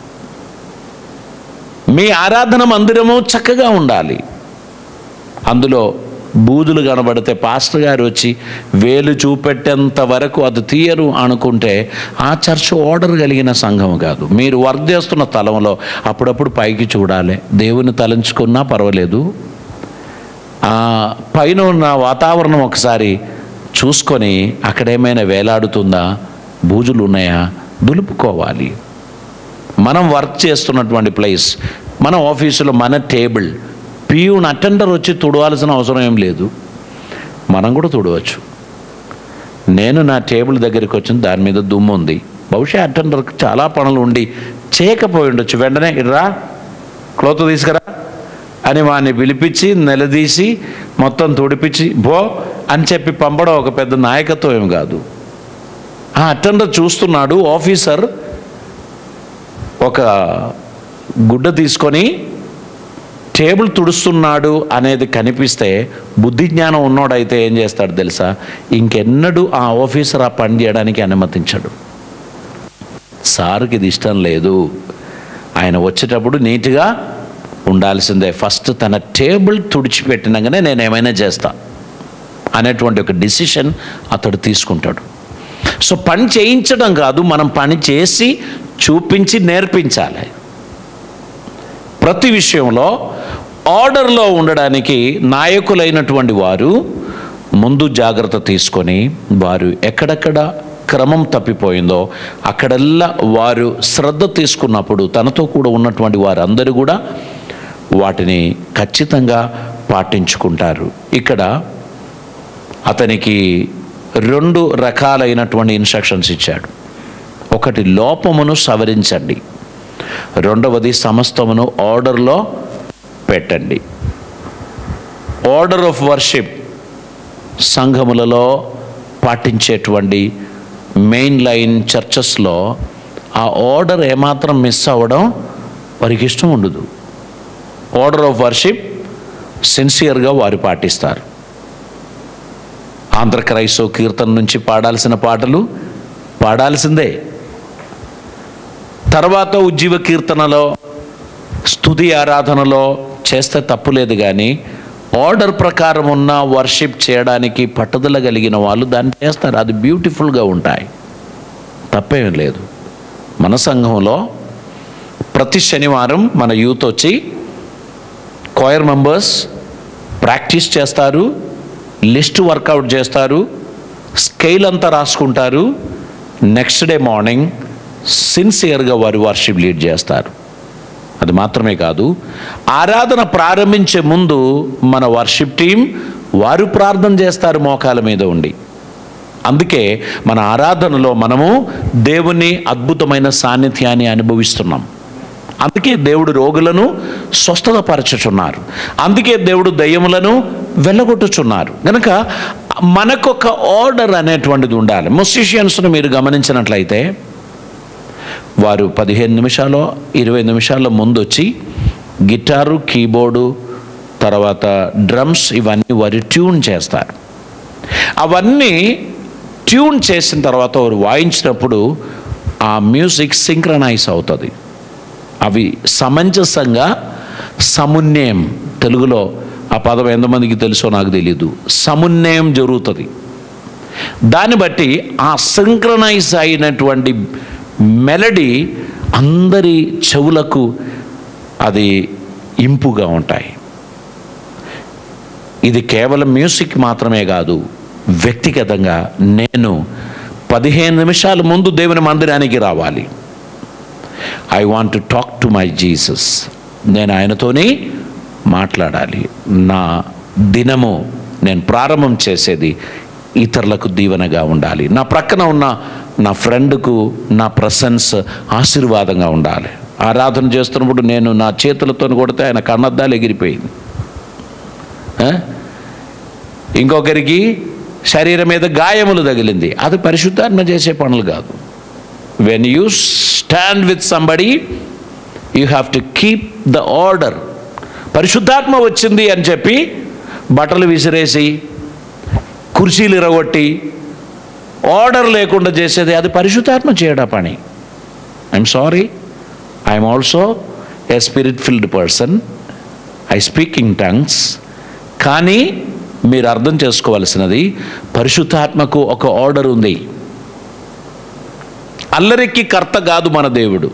మీ ఆరాధన మందిరము చక్కగా ఉండాలి అందులో బూదులు కనబడితే పాస్టర్ గారు వచ్చి వేలు చూపెట్టేంత వరకు అది తీయరు అనుకుంటే ఆ చర్చ్ ఆర్డర్ కలిగిన సంఘం కాదు మీరు వర్క్ చేస్తున్న స్థలంలో అప్పుడప్పుడు పైకి చూడాలి దేవుని తలంచుకున్నా పర్వాలేదు ఆ పైన ఉన్న వాతావరణం ఒకసారి చూసుకొని అక్కడ ఏమైనా వేలాడుతుందా బూజులు ఉన్నాయా దులుపుకోవాలి మనం వర్క్ చేస్తున్నటువంటి ప్లేస్ మన ఆఫీసులో మన టేబుల్ పియూన్ అటెండర్ వచ్చి తుడవాల్సిన అవసరం ఏం లేదు మనం కూడా తుడవచ్చు నేను నా టేబుల్ దగ్గరికి వచ్చిన దాని మీద దుమ్ము ఉంది బహుశా అటెండర్కి చాలా పనులు ఉండి చేయకపోయి ఉండొచ్చు వెంటనే రా క్లోత్ తీసుకురా అని వాడిని పిలిపించి నిలదీసి మొత్తం తుడిపించి బో అని చెప్పి పంపడం ఒక పెద్ద నాయకత్వం ఏం కాదు ఆ అటెండర్ చూస్తున్నాడు ఆఫీసర్ ఒక గుడ్డ తీసుకొని టేబుల్ తుడుస్తున్నాడు అనేది కనిపిస్తే బుద్ధి జ్ఞానం ఉన్నోడైతే ఏం చేస్తాడు తెలుసా ఇంకెన్నడూ ఆ ఆఫీసర్ ఆ పని చేయడానికి అనుమతించడు సార్కి ఇది ఇష్టం లేదు ఆయన వచ్చేటప్పుడు నీట్గా ఉండాల్సిందే ఫస్ట్ తన టేబుల్ తుడిచిపెట్టినాకనే నేను ఏమైనా చేస్తా అనేటువంటి ఒక డిసిషన్ అతడు తీసుకుంటాడు సో పని చేయించడం కాదు మనం పని చేసి చూపించి నేర్పించాలి ప్రతి విషయంలో ఆర్డర్లో ఉండడానికి నాయకులైనటువంటి వారు ముందు జాగ్రత్త తీసుకొని వారు ఎక్కడెక్కడ క్రమం తప్పిపోయిందో అక్కడల్లా వారు శ్రద్ధ తీసుకున్నప్పుడు తనతో కూడా ఉన్నటువంటి వారందరూ కూడా వాటిని ఖచ్చితంగా పాటించుకుంటారు ఇక్కడ అతనికి రెండు రకాలైనటువంటి ఇన్స్ట్రక్షన్స్ ఇచ్చాడు ఒకటి లోపమును సవరించండి రెండవది సమస్తమును ఆర్డర్లో పెట్టండి ఆర్డర్ ఆఫ్ వర్షిప్ సంఘములలో పాటించేటువంటి మెయిన్ లైన్ చర్చెస్లో ఆ ఆర్డర్ ఏమాత్రం మిస్ అవ్వడం వారికి ఇష్టం ఉండదు ఆర్డర్ ఆఫ్ వర్షిప్ సిన్సియర్గా వారు పాటిస్తారు ఆంధ్ర క్రైస్తవ కీర్తన నుంచి పాడాల్సిన పాటలు పాడాల్సిందే తర్వాత ఉజ్జీవ కీర్తనలో స్తుతి ఆరాధనలో చేస్తే తప్పులేదు కానీ ఆర్డర్ ప్రకారం ఉన్న వర్షిప్ చేయడానికి పట్టుదల కలిగిన వాళ్ళు దాన్ని చేస్తారు అది బ్యూటిఫుల్గా ఉంటాయి తప్పేం లేదు మన సంఘంలో ప్రతి శనివారం మన యూత్ వచ్చి కోయర్ మెంబర్స్ ప్రాక్టీస్ చేస్తారు లిస్ట్ వర్కౌట్ చేస్తారు స్కేల్ అంతా రాసుకుంటారు నెక్స్ట్ డే మార్నింగ్ సిన్సియర్గా వారు వర్షిప్ లీడ్ చేస్తారు అది మాత్రమే కాదు ఆరాధన ప్రారంభించే ముందు మన వర్షిప్ టీం వారు ప్రార్థన చేస్తారు మోకాల మీద ఉండి అందుకే మన ఆరాధనలో మనము దేవుని అద్భుతమైన సాన్నిధ్యాన్ని అనుభవిస్తున్నాం అందుకే దేవుడు రోగులను స్వస్థతపరచుచున్నారు అందుకే దేవుడు దయ్యములను వెళ్ళగొట్టుచున్నారు కనుక మనకొక ఆర్డర్ అనేటువంటిది ఉండాలి ముసిషియన్స్ను మీరు గమనించినట్లయితే వారు పదిహేను నిమిషాలు ఇరవై నిమిషాల ముందు వచ్చి గిటారు కీబోర్డు తర్వాత డ్రమ్స్ ఇవన్నీ వారు ట్యూన్ చేస్తారు అవన్నీ ట్యూన్ చేసిన తర్వాత వారు వాయించినప్పుడు ఆ మ్యూజిక్ సింక్రనైజ్ అవుతుంది అవి సమంజసంగా సమున్యం తెలుగులో ఆ పదం ఎంతమందికి తెలుసో నాకు తెలియదు సమున్నయం జరుగుతుంది దాన్ని బట్టి ఆ సింక్రనైజ్ అయినటువంటి మెలడీ అందరి చెవులకు అది ఇంపుగా ఉంటాయి ఇది కేవలం మ్యూజిక్ మాత్రమే కాదు వ్యక్తిగతంగా నేను పదిహేను నిమిషాల ముందు దేవుని మందిరానికి రావాలి I want to talk to my Jesus నేను ఆయనతోని మాట్లాడాలి నా దినము నేను ప్రారంభం చేసేది ఇతరులకు దీవెనగా ఉండాలి నా ప్రక్కన ఉన్న నా ఫ్రెండ్కు నా ప్రసెన్స్ ఆశీర్వాదంగా ఉండాలి ఆరాధన చేస్తున్నప్పుడు నేను నా చేతులతో కొడితే ఆయన కన్నద్దాలు ఎగిరిపోయింది ఆ? ఇంకొకరికి శరీరం మీద గాయములు తగిలింది అది పరిశుద్ధాత్మ చేసే పనులు కాదు when you stand with somebody you have to keep the order పరిశుద్ధాత్మ వచ్చింది అని చెప్పి బట్టలు విసిరేసి కుర్చీలు ఇరగొట్టి ఆర్డర్ లేకుండా చేసేది అది పరిశుద్ధాత్మ చేయడా పని I'm sorry I'm also a spirit filled person I speak in tongues కానీ మీరు అర్థం చేసుకోవాల్సినది పరిశుద్ధాత్మకు ఒక ఆర్డర్ ఉంది అల్లరికి కర్త కాదు మన దేవుడు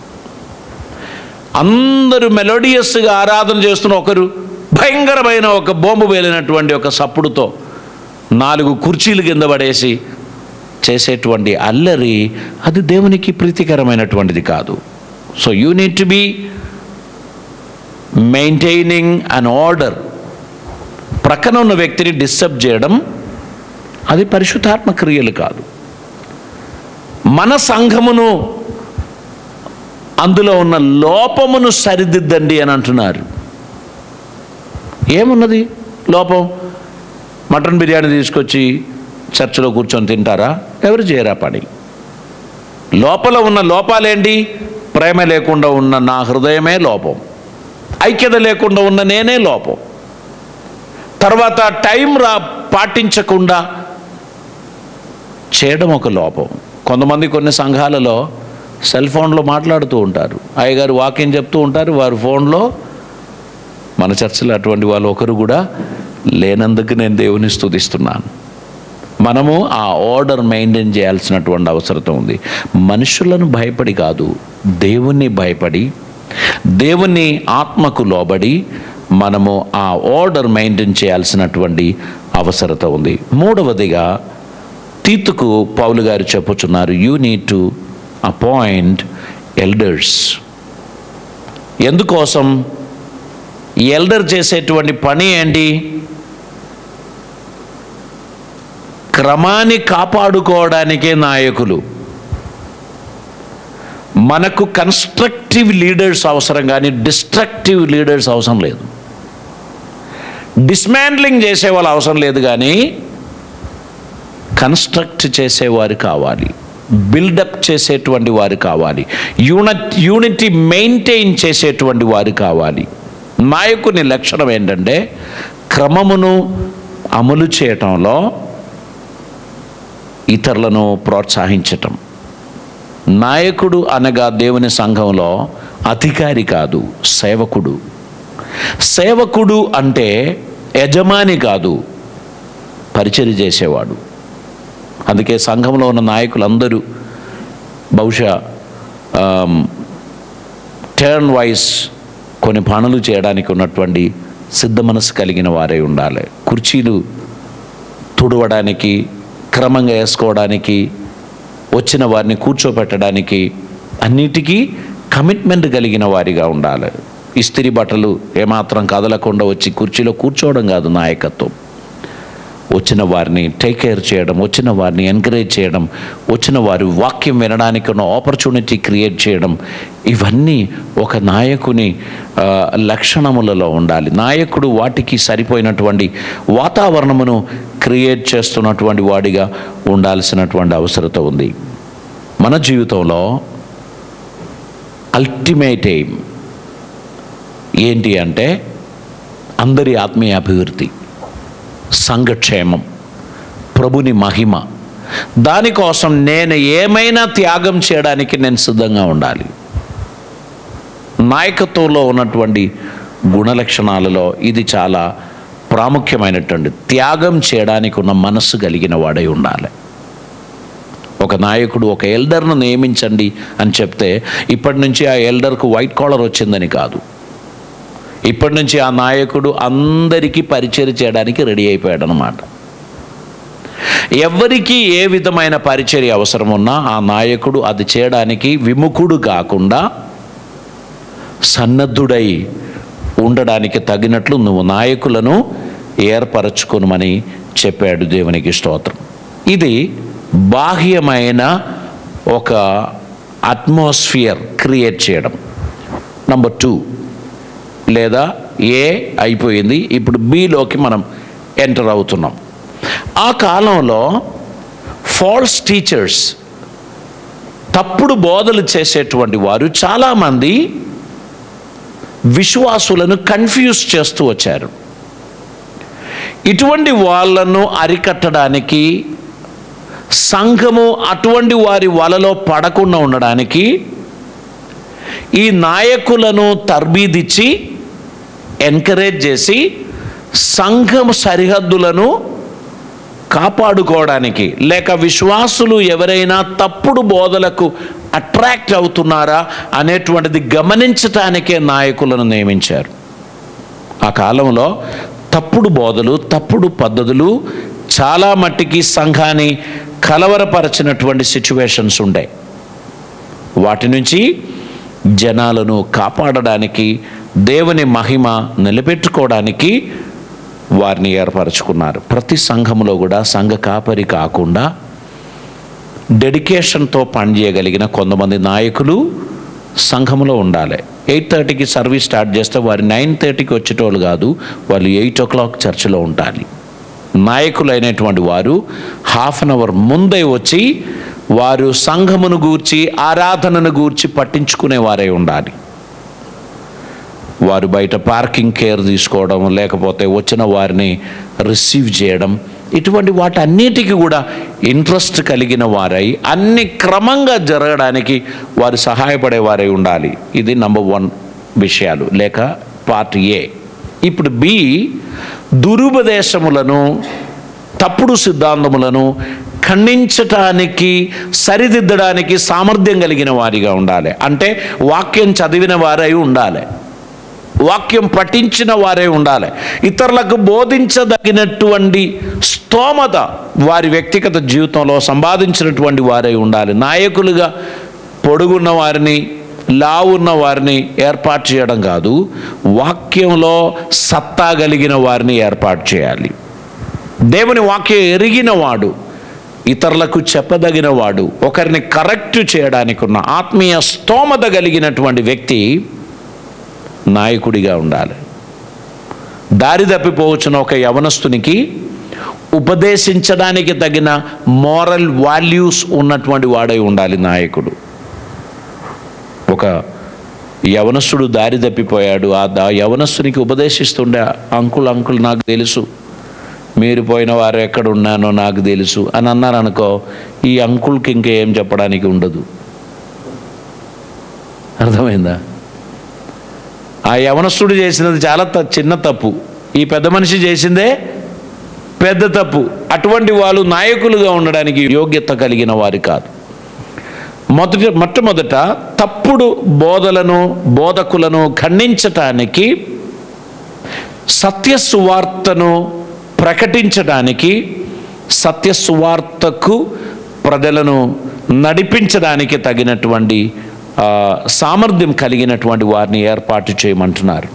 అందరూ మెలోడియస్గా ఆరాధన చేస్తున్న ఒకరు భయంకరమైన ఒక బొంబు వేలినటువంటి ఒక సప్పుడుతో నాలుగు కుర్చీలు కింద పడేసి చేసేటువంటి అల్లరి అది దేవునికి ప్రీతికరమైనటువంటిది కాదు so you need to be maintaining an order ప్రక్కన ఉన్న వ్యక్తిని డిస్టర్బ్ చేయడం అది పరిశుద్ధాత్మ క్రియలు కాదు మన సంఘమును అందులో ఉన్న లోపమును సరిదిద్దండి అని అంటున్నారు ఏమున్నది లోపం మటన్ బిర్యానీ తీసుకొచ్చి చర్చిలో కూర్చొని తింటారా ఎవరు చేయరా పని లోపల ఉన్న లోపాలేంటి ప్రేమ లేకుండా ఉన్న నా హృదయమే లోపం ఐక్యత లేకుండా ఉన్న నేనే లోపం తర్వాత టైం రా పాటించకుండా చేయడం ఒక లోపం కొంతమంది కొన్ని సంఘాలలో సెల్ ఫోన్లో మాట్లాడుతూ ఉంటారు అయ్యగారు వాక్యం చెప్తూ ఉంటారు వారి ఫోన్లో మన చర్చలో అటువంటి వాళ్ళు ఒకరు కూడా లేనందుకు నేను దేవుని స్తుతిస్తున్నాను మనము ఆ ఆర్డర్ మెయింటైన్ చేయాల్సినటువంటి అవసరం ఉంది మనుషులను భయపడి కాదు దేవుణ్ణి భయపడి దేవుని ఆత్మకు లోబడి మనము ఆ ఆర్డర్ మెయింటైన్ చేయాల్సినటువంటి అవసరత ఉంది మూడవదిగా తీతుకు పౌలు గారు చెప్పుచున్నారు you need to appoint elders ఎందుకోసం ఈ ఎల్డర్ చేసేటువంటి పని ఏంటి క్రమాన్ని కాపాడుకోవడానికే నాయకులు మనకు కన్స్ట్రక్టివ్ లీడర్స్ అవసరం కానీ డిస్ట్రక్టివ్ లీడర్స్ అవసరం లేదు డిస్మాండ్లింగ్ చేసేవాళ్ళు అవసరం లేదు కానీ కన్స్ట్రక్ట్ చేసేవారు కావాలి బిల్డప్ చేసేటువంటి వారు కావాలి యూనిట్ యూనిటీ మెయింటైన్ చేసేటువంటి వారు కావాలి నాయకుని లక్షణం ఏంటంటే క్రమమును అమలు చేయటంలో ఇతరులను ప్రోత్సహించటం నాయకుడు అనగా దేవుని సంఘంలో అధికారి కాదు సేవకుడు సేవకుడు అంటే యజమాని కాదు పరిచయం చేసేవాడు అందుకే సంఘంలో ఉన్న నాయకులందరూ బహుశా టర్న్ వైస్ కొన్ని పనులు చేయడానికి ఉన్నటువంటి సిద్ధ మనసు కలిగిన వారే ఉండాలి కుర్చీలు తుడవడానికి క్రమంగా వేసుకోవడానికి వచ్చిన వారిని కూర్చోపెట్టడానికి అన్నిటికీ కమిట్మెంట్ కలిగిన వారిగా ఉండాలి ఇస్త్రీ బట్టలు ఏమాత్రం కదలకుండా వచ్చి కుర్చీలో కూర్చోవడం కాదు నాయకత్వం వచ్చిన వారిని టేక్ కేర్ చేయడం వచ్చిన వారిని ఎంకరేజ్ చేయడం వచ్చిన వారి వాక్యం వినడానికి ఉన్న ఆపర్చునిటీ క్రియేట్ చేయడం ఇవన్నీ ఒక నాయకుని ఆ, లక్షణములలో ఉండాలి నాయకుడు వాటికి సరిపోయినటువంటి వాతావరణమును క్రియేట్ చేస్తున్నటువంటి వాడిగా ఉండాల్సినటువంటి అవసరత ఉంది మన జీవితంలో అల్టిమేట్ ఎయిమ్ ఏంటి అంటే అందరి ఆత్మీయ అభివృద్ధి సంఘక్షేమం ప్రభుని మహిమ దానికోసం నేను ఏమైనా త్యాగం చేయడానికి నేను సిద్ధంగా ఉండాలి నాయకత్వంలో ఉన్నటువంటి గుణలక్షణాలలో ఇది చాలా ప్రాముఖ్యమైనటువంటి త్యాగం చేయడానికి ఉన్న మనస్సు కలిగిన వాడై ఉండాలి ఒక నాయకుడు ఒక ఎల్డర్ను నియమించండి అని చెప్తే ఇప్పటి నుంచి ఆ ఎల్డర్కు వైట్ కాలర్ వచ్చిందని కాదు ఇప్పటి నుంచి ఆ నాయకుడు అందరికీ పరిచయం చేయడానికి రెడీ అయిపోయాడు అనమాట ఎవరికి ఏ విధమైన పరిచర్య అవసరం ఉన్నా ఆ నాయకుడు అది చేయడానికి విముఖుడు కాకుండా సన్నద్ధుడై ఉండడానికి తగినట్లు నువ్వు నాయకులను ఏర్పరచుకునమని చెప్పాడు దేవునికి స్తోత్రం ఇది బాహ్యమైన ఒక అట్మాస్ఫియర్ క్రియేట్ చేయడం నంబర్ టూ లేదా ఏ అయిపోయింది ఇప్పుడు బిలోకి మనం ఎంటర్ అవుతున్నాం ఆ కాలంలో ఫాల్స్ టీచర్స్ తప్పుడు బోధలు చేసేటువంటి వారు చాలామంది విశ్వాసులను కన్ఫ్యూజ్ చేస్తూ వచ్చారు ఇటువంటి వాళ్ళను అరికట్టడానికి సంఘము అటువంటి వారి వలలో పడకుండా ఉండడానికి ఈ నాయకులను తర్బీదిచ్చి ఎంకరేజ్ చేసి సంఘం సరిహద్దులను కాపాడుకోవడానికి లేక విశ్వాసులు ఎవరైనా తప్పుడు బోధలకు అట్రాక్ట్ అవుతున్నారా అనేటువంటిది గమనించటానికే నాయకులను నియమించారు ఆ కాలంలో తప్పుడు బోధలు తప్పుడు పద్ధతులు చాలా మట్టికి సంఘాన్ని కలవరపరచినటువంటి సిచ్యువేషన్స్ ఉండే వాటి నుంచి జనాలను కాపాడడానికి దేవుని మహిమ నిలబెట్టుకోవడానికి వారిని ఏర్పరచుకున్నారు ప్రతి సంఘంలో కూడా సంఘ కాపరి కాకుండా డెడికేషన్తో పనిచేయగలిగిన కొంతమంది నాయకులు సంఘంలో ఉండాలి ఎయిట్ థర్టీకి సర్వీస్ స్టార్ట్ చేస్తే వారు నైన్ థర్టీకి వచ్చేటోళ్ళు కాదు వాళ్ళు ఎయిట్ ఓ క్లాక్ చర్చిలో ఉండాలి నాయకులైనటువంటి వారు హాఫ్ అన్ అవర్ ముందే వచ్చి వారు సంఘమును గూర్చి ఆరాధనను గూర్చి పట్టించుకునే వారే ఉండాలి వారు బయట పార్కింగ్ కేర్ తీసుకోవడం లేకపోతే వచ్చిన వారిని రిసీవ్ చేయడం ఇటువంటి వాటన్నిటికీ కూడా ఇంట్రెస్ట్ కలిగిన వారై అన్ని క్రమంగా జరగడానికి వారు సహాయపడే వారై ఉండాలి ఇది నంబర్ వన్ విషయాలు లేక పార్ట్ ఏ ఇప్పుడు బి దురుపదేశములను తప్పుడు సిద్ధాంతములను ఖండించటానికి సరిదిద్దడానికి సామర్థ్యం కలిగిన వారిగా ఉండాలి అంటే వాక్యం చదివిన వారై ఉండాలి వాక్యం పఠించిన వారే ఉండాలి ఇతరులకు బోధించదగినటువంటి స్తోమత వారి వ్యక్తిగత జీవితంలో సంపాదించినటువంటి వారే ఉండాలి నాయకులుగా పొడుగున్న వారిని లావున్న వారిని ఏర్పాటు చేయడం కాదు వాక్యంలో సత్తా కలిగిన వారిని ఏర్పాటు చేయాలి దేవుని వాక్యం ఎరిగిన వాడు ఇతరులకు చెప్పదగిన వాడు ఒకరిని కరెక్ట్ చేయడానికి ఉన్న ఆత్మీయ స్తోమత కలిగినటువంటి వ్యక్తి నాయకుడిగా ఉండాలి దారి తప్పిపోవచ్చిన ఒక యవనస్తునికి ఉపదేశించడానికి తగిన మోరల్ వాల్యూస్ ఉన్నటువంటి వాడై ఉండాలి నాయకుడు ఒక యవనస్తుడు దారి తప్పిపోయాడు ఆ దా యవనస్తునికి ఉపదేశిస్తుండే అంకుల్ అంకుల్ నాకు తెలుసు మీరు పోయిన వారు ఎక్కడ ఉన్నానో నాకు తెలుసు అని అన్నారు అనుకో ఈ అంకుల్కి ఇంకేం చెప్పడానికి ఉండదు అర్థమైందా ఆ యవనస్తుడు చేసినది చాలా త- చిన్న తప్పు ఈ పెద్ద మనిషి చేసిందే పెద్ద తప్పు అటువంటి వాళ్ళు నాయకులుగా ఉండడానికి యోగ్యత కలిగిన వారు కాదు మొదటి మొట్టమొదట తప్పుడు బోధలను బోధకులను ఖండించటానికి సత్య సువార్తను ప్రకటించడానికి సత్య సువార్తకు ప్రజలను నడిపించడానికి తగినటువంటి ఆ, సామర్థ్యం కలిగినటువంటి వారిని ఏర్పాటు చేయమంటున్నారు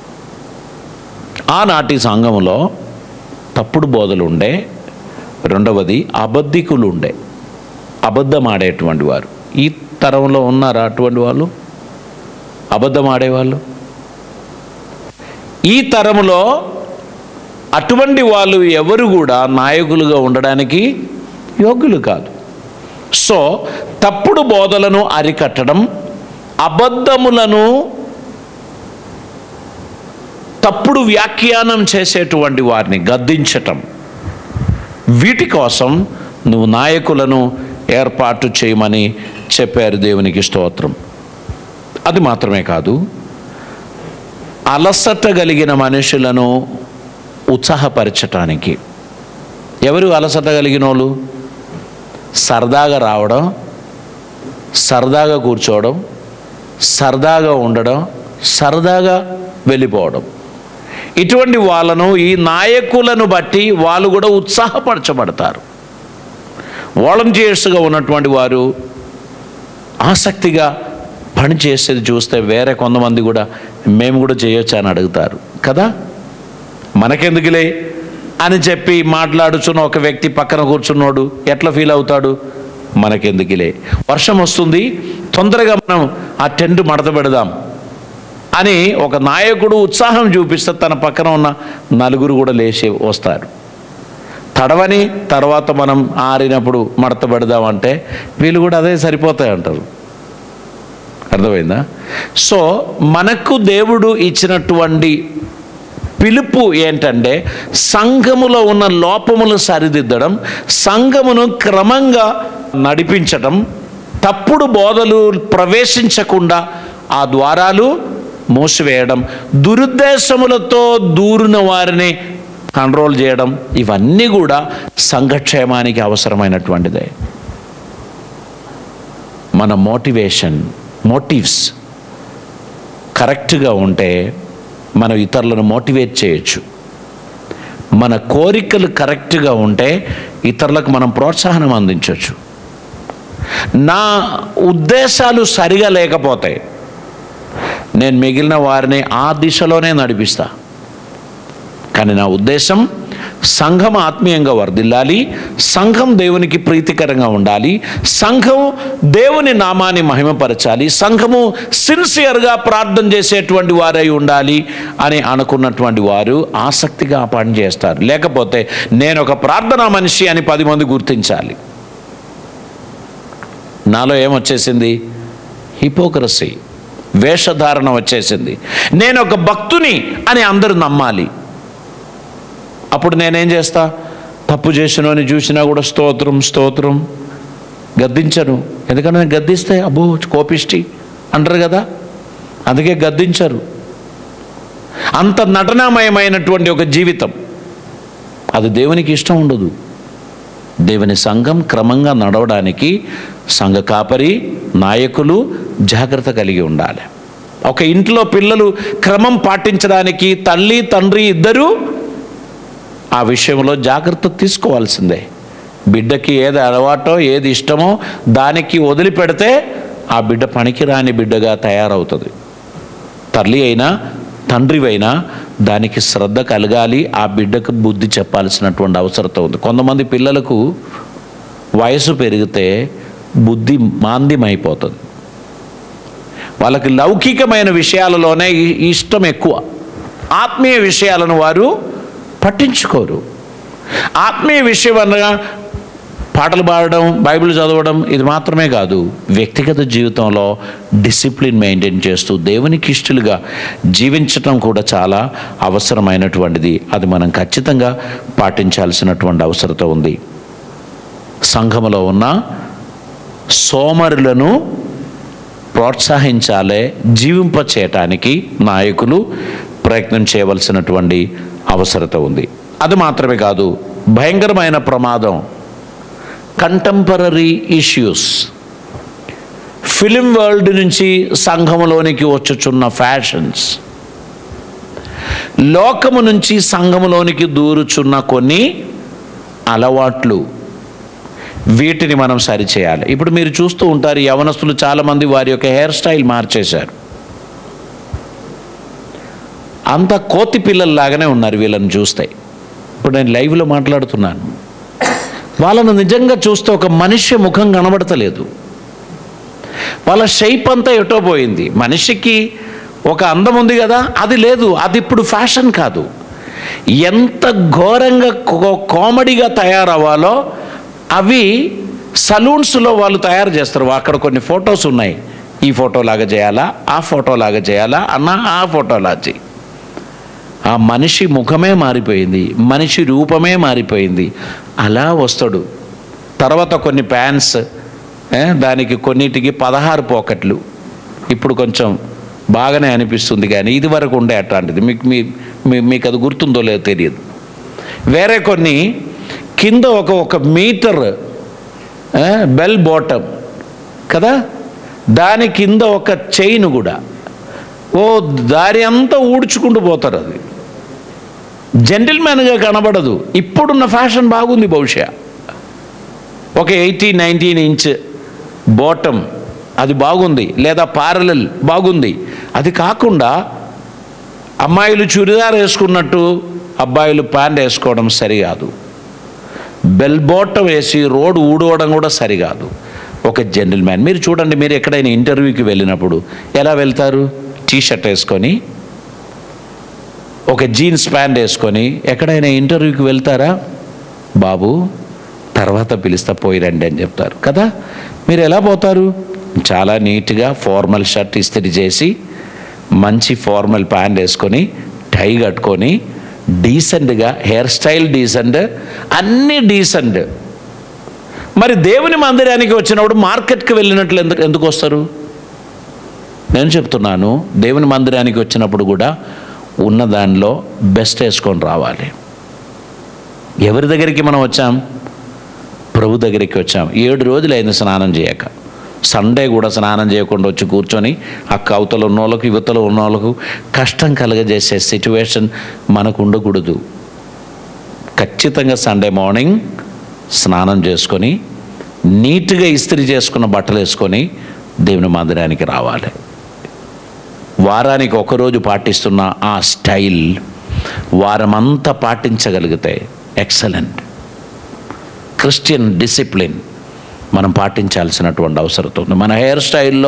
ఆనాటి సంఘంలో తప్పుడు బోధలు ఉండే రెండవది అబద్ధికులు ఉండే అబద్ధం ఆడేటువంటి వారు ఈ తరంలో ఉన్నారా అటువంటి వాళ్ళు అబద్ధం ఆడేవాళ్ళు ఈ తరములో అటువంటి వాళ్ళు ఎవరు కూడా నాయకులుగా ఉండడానికి యోగ్యులు కాదు సో తప్పుడు బోధలను అరికట్టడం అబద్ధములను తప్పుడు వ్యాఖ్యానం చేసేటువంటి వారిని గద్దించటం వీటి కోసం నువ్వు నాయకులను ఏర్పాటు చేయమని చెప్పారు దేవునికి స్తోత్రం అది మాత్రమే కాదు అలసట కలిగిన మనుషులను ఉత్సాహపరచటానికి ఎవరు అలసట కలిగిన వాళ్ళు సరదాగా రావడం సరదాగా కూర్చోవడం సరదాగా ఉండడం సరదాగా వెళ్ళిపోవడం ఇటువంటి వాళ్ళను ఈ నాయకులను బట్టి వాళ్ళు కూడా ఉత్సాహపరచబడతారు వాలంటీర్స్గా ఉన్నటువంటి వారు ఆసక్తిగా పని చేసేది చూస్తే వేరే కొంతమంది కూడా మేము కూడా చేయొచ్చు అని అడుగుతారు కదా మనకెందుకులే అని చెప్పి మాట్లాడుచున్న ఒక వ్యక్తి పక్కన కూర్చున్నోడు ఎట్లా ఫీల్ అవుతాడు మనకెందుకులే వర్షం వస్తుంది తొందరగా మనం ఆ టెంట్ మడత పెడదాం అని ఒక నాయకుడు ఉత్సాహం చూపిస్తే తన పక్కన ఉన్న నలుగురు కూడా లేచి వస్తారు తడవని తర్వాత మనం ఆరినప్పుడు మడత పెడదామంటే వీళ్ళు కూడా అదే సరిపోతాయి అంటారు అర్థమైందా సో మనకు దేవుడు ఇచ్చినటువంటి పిలుపు ఏంటంటే సంఘములో ఉన్న లోపములు సరిదిద్దడం సంఘమును క్రమంగా నడిపించటం తప్పుడు బోధలు ప్రవేశించకుండా ఆ ద్వారాలు మూసివేయడం దురుద్దేశములతో దూరిన వారిని కంట్రోల్ చేయడం ఇవన్నీ కూడా సంఘక్షేమానికి అవసరమైనటువంటిదే మన మోటివేషన్ మోటివ్స్ కరెక్ట్గా ఉంటే మనం ఇతరులను మోటివేట్ చేయొచ్చు మన కోరికలు కరెక్ట్గా ఉంటే ఇతరులకు మనం ప్రోత్సాహనం అందించవచ్చు నా ఉద్దేశాలు సరిగా లేకపోతే నేను మిగిలిన వారిని ఆ దిశలోనే నడిపిస్తా కానీ నా ఉద్దేశం సంఘం ఆత్మీయంగా వర్ధిల్లాలి సంఘం దేవునికి ప్రీతికరంగా ఉండాలి సంఘం దేవుని నామాన్ని మహిమపరచాలి సంఘము సిన్సియర్గా ప్రార్థన చేసేటువంటి వారై ఉండాలి అని అనుకున్నటువంటి వారు ఆసక్తిగా ఆ పని చేస్తారు లేకపోతే నేను ఒక ప్రార్థనా మనిషి అని పది మంది గుర్తించాలి నాలో ఏమొచ్చేసింది హిపోక్రసీ వేషధారణ వచ్చేసింది నేను ఒక భక్తుని అని అందరూ నమ్మాలి అప్పుడు నేనేం చేస్తా తప్పు చేసినని చూసినా కూడా స్తోత్రం స్తోత్రం గద్దించను ఎందుకంటే నేను గద్దిస్తే అబ్బో కోపిష్టి అంటారు కదా అందుకే గద్దించరు అంత నటనామయమైనటువంటి ఒక జీవితం అది దేవునికి ఇష్టం ఉండదు దేవుని సంఘం క్రమంగా నడవడానికి సంఘ కాపరి నాయకులు జాగ్రత్త కలిగి ఉండాలి ఒక ఇంట్లో పిల్లలు క్రమం పాటించడానికి తల్లి తండ్రి ఇద్దరూ ఆ విషయంలో జాగ్రత్త తీసుకోవాల్సిందే బిడ్డకి ఏది అలవాటో ఏది ఇష్టమో దానికి వదిలిపెడితే ఆ బిడ్డ పనికిరాని బిడ్డగా తయారవుతుంది తల్లి అయినా తండ్రివైనా దానికి శ్రద్ధ కలగాలి ఆ బిడ్డకు బుద్ధి చెప్పాల్సినటువంటి అవసరత ఉంది కొంతమంది పిల్లలకు వయసు పెరిగితే బుద్ధి మాంద్యమైపోతుంది వాళ్ళకి లౌకికమైన విషయాలలోనే ఇ- ఇష్టం ఎక్కువ ఆత్మీయ విషయాలను వారు పట్టించుకోరు ఆత్మీయ విషయం అనగా పాటలు పాడడం బైబిల్ చదవడం ఇది మాత్రమే కాదు వ్యక్తిగత జీవితంలో డిసిప్లిన్ మెయింటైన్ చేస్తూ దేవునికి ఇష్టలుగా జీవించటం కూడా చాలా అవసరమైనటువంటిది అది మనం ఖచ్చితంగా పాటించాల్సినటువంటి అవసరత ఉంది సంఘములో ఉన్న సోమరులను ప్రోత్సహించాలే జీవింప చేయటానికి నాయకులు ప్రయత్నం చేయవలసినటువంటి అవసరత ఉంది అది మాత్రమే కాదు భయంకరమైన ప్రమాదం కంటెంపరీ ఇష్యూస్ ఫిలిం వరల్డ్ నుంచి సంఘములోనికి వచ్చుచున్న ఫ్యాషన్స్ లోకము నుంచి సంఘములోనికి దూరుచున్న కొన్ని అలవాట్లు వీటిని మనం సరిచేయాలి ఇప్పుడు మీరు చూస్తూ ఉంటారు యవనస్తులు చాలామంది వారి యొక్క హెయిర్ స్టైల్ మార్చేశారు అంత కోతి పిల్లల్లాగానే ఉన్నారు వీళ్ళని చూస్తే ఇప్పుడు నేను లైవ్లో మాట్లాడుతున్నాను వాళ్ళను నిజంగా చూస్తే ఒక మనిషి ముఖం కనబడతలేదు వాళ్ళ షేప్ అంతా ఎటో పోయింది మనిషికి ఒక అందం ఉంది కదా అది లేదు అది ఇప్పుడు ఫ్యాషన్ కాదు ఎంత ఘోరంగా కో- కామెడీగా తయారవ్వాలో అవి సలూన్స్లో వాళ్ళు తయారు చేస్తారు అక్కడ కొన్ని ఫొటోస్ ఉన్నాయి ఈ ఫోటో లాగా చేయాలా ఆ ఫోటో లాగా చేయాలా అన్న ఆ ఫోటో లాగా చేయి ఆ మనిషి ముఖమే మారిపోయింది మనిషి రూపమే మారిపోయింది అలా వస్తాడు తర్వాత కొన్ని ప్యాంట్స్ ఏ, దానికి కొన్నిటికి పదహారు పాకెట్లు ఇప్పుడు కొంచెం బాగానే అనిపిస్తుంది కానీ ఇది వరకు ఉండే అట్లాంటిది మీకు మీ మీ- మీకు అది గుర్తుందో లేదో తెలియదు వేరే కొన్ని కింద ఒక ఒక మీటర్ ఆ, బెల్ బాటమ్ కదా దాని కింద ఒక చైన్ కూడా ఓ దారి అంతా ఊడ్చుకుంటూ పోతారు అది జెంటిల్మెన్గా కనబడదు ఇప్పుడున్న ఫ్యాషన్ బాగుంది బహుశా ఒక ఎయిటీ నైన్టీన్ ఇంచ్ బాటమ్ అది బాగుంది లేదా పారలల్ బాగుంది అది కాకుండా అమ్మాయిలు చురిదార్ వేసుకున్నట్టు అబ్బాయిలు ప్యాంట్ వేసుకోవడం సరికాదు బెల్ బాటం వేసి రోడ్ ఊడవడం కూడా సరికాదు ఒక జెంటిల్ మ్యాన్ మీరు చూడండి మీరు ఎక్కడైనా ఇంటర్వ్యూకి వెళ్ళినప్పుడు ఎలా వెళ్తారు టీ షర్ట్ వేసుకొని ఒక జీన్స్ ప్యాంట్ వేసుకొని ఎక్కడైనా ఇంటర్వ్యూకి వెళ్తారా బాబు తర్వాత పిలిస్తా పోయిరండి అని చెప్తారు కదా మీరు ఎలా పోతారు చాలా నీట్గా ఫార్మల్ షర్ట్ ఇస్త్రీ చేసి మంచి ఫార్మల్ ప్యాంట్ వేసుకొని టై కట్టుకొని డీసెంట్గా హెయిర్ స్టైల్ డీసెంట్ అన్నీ డీసెంట్ మరి దేవుని మందిరానికి వచ్చినప్పుడు మార్కెట్కి వెళ్ళినట్లు ఎందుకు ఎందుకు వస్తారు నేను చెప్తున్నాను దేవుని మందిరానికి వచ్చినప్పుడు కూడా ఉన్న దానిలో బెస్ట్ వేసుకొని రావాలి ఎవరి దగ్గరికి మనం వచ్చాం ప్రభు దగ్గరికి వచ్చాం ఏడు రోజులైంది స్నానం చేయక సండే కూడా స్నానం చేయకుండా వచ్చి కూర్చొని ఆ కవతలు ఉన్న వాళ్ళకు యువతలు ఉన్న వాళ్ళకు కష్టం కలగజేసే సిచ్యువేషన్ మనకు ఉండకూడదు ఖచ్చితంగా సండే మార్నింగ్ స్నానం చేసుకొని నీట్గా ఇస్త్రీ చేసుకున్న బట్టలు వేసుకొని దేవుని మందిరానికి రావాలి వారానికి ఒకరోజు పాటిస్తున్న ఆ స్టైల్ వారమంతా పాటించగలిగితే ఎక్సలెంట్ క్రిస్టియన్ డిసిప్లిన్ మనం పాటించాల్సినటువంటి అవసరం ఉంది మన హెయిర్ స్టైల్లో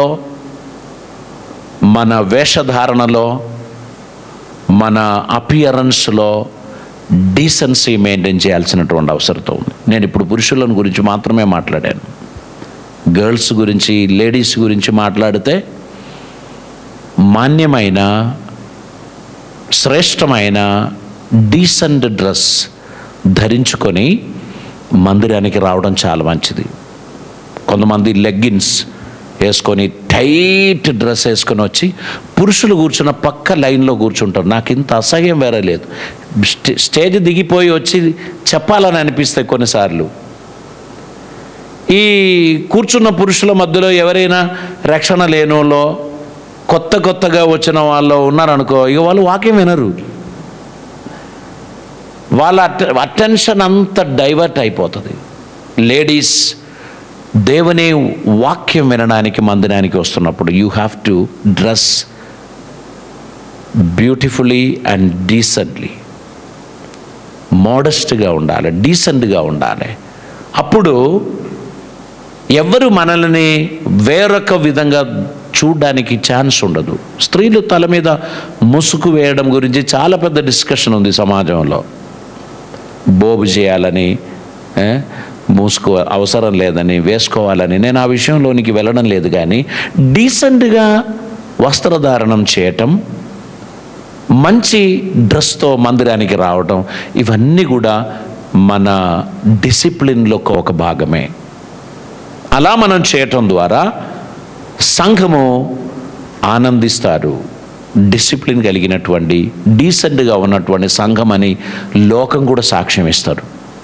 మన వేషధారణలో మన అపియరెన్స్లో డీసెన్సీ మెయింటైన్ చేయాల్సినటువంటి అవసరం ఉంది నేను ఇప్పుడు పురుషులను గురించి మాత్రమే మాట్లాడాను గర్ల్స్ గురించి లేడీస్ గురించి మాట్లాడితే మాన్యమైన శ్రేష్టమైన డీసెంట్ డ్రెస్ ధరించుకొని మందిరానికి రావడం చాలా మంచిది కొంతమంది లెగ్గిన్స్ వేసుకొని టైట్ డ్రెస్ వేసుకొని వచ్చి పురుషులు కూర్చున్న పక్క లైన్లో కూర్చుంటారు నాకు ఇంత అసహ్యం వేరే లేదు స్టే- స్టేజ్ దిగిపోయి వచ్చి చెప్పాలని అనిపిస్తాయి కొన్నిసార్లు ఈ కూర్చున్న పురుషుల మధ్యలో ఎవరైనా రక్షణ లేనోలో కొత్త కొత్తగా వచ్చిన వాళ్ళు ఉన్నారనుకో ఇక వాళ్ళు వాక్యం వినరు వాళ్ళ అట అటెన్షన్ అంతా డైవర్ట్ అయిపోతుంది లేడీస్ దేవుని వాక్యం వినడానికి మందిరానికి వస్తున్నప్పుడు you have to dress beautifully and decently మోడస్ట్గా ఉండాలి డీసెంట్గా ఉండాలి అప్పుడు ఎవరు మనల్ని వేరొక విధంగా చూడడానికి ఛాన్స్ ఉండదు స్త్రీలు తల మీద ముసుగు వేయడం గురించి చాలా పెద్ద డిస్కషన్ ఉంది సమాజంలో బోబు చేయాలని ఏ, మూసుకో అవసరం లేదని వేసుకోవాలని నేను ఆ విషయంలోనికి వెళ్ళడం లేదు కానీ డీసెంట్గా వస్త్రధారణం చేయటం మంచి డ్రెస్తో మందిరానికి రావటం ఇవన్నీ కూడా మన డిసిప్లిన్లో ఒక భాగమే అలా మనం చేయటం ద్వారా సంఘము ఆనందిస్తారు డిసిప్లిన్ కలిగినటువంటి డీసెంట్గా ఉన్నటువంటి సంఘం అని లోకం కూడా సాక్ష్యం ఇస్తారు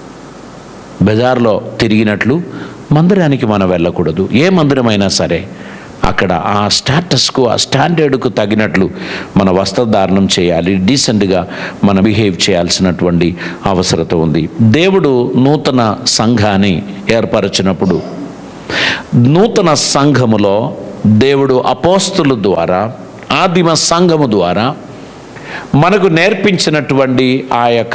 బజార్లో తిరిగినట్లు మందిరానికి మనం వెళ్ళకూడదు ఏ మందిరమైనా సరే అక్కడ ఆ స్టాటస్కు ఆ స్టాండర్డ్కు తగినట్లు మన వస్త్రధారణం చేయాలి డీసెంట్గా మన బిహేవ్ చేయాల్సినటువంటి అవసరత ఉంది దేవుడు నూతన సంఘాన్ని ఏర్పరచినప్పుడు నూతన సంఘములో దేవుడు అపోస్తుల ద్వారా ఆదిమ సంఘము ద్వారా మనకు నేర్పించినటువంటి ఆ యొక్క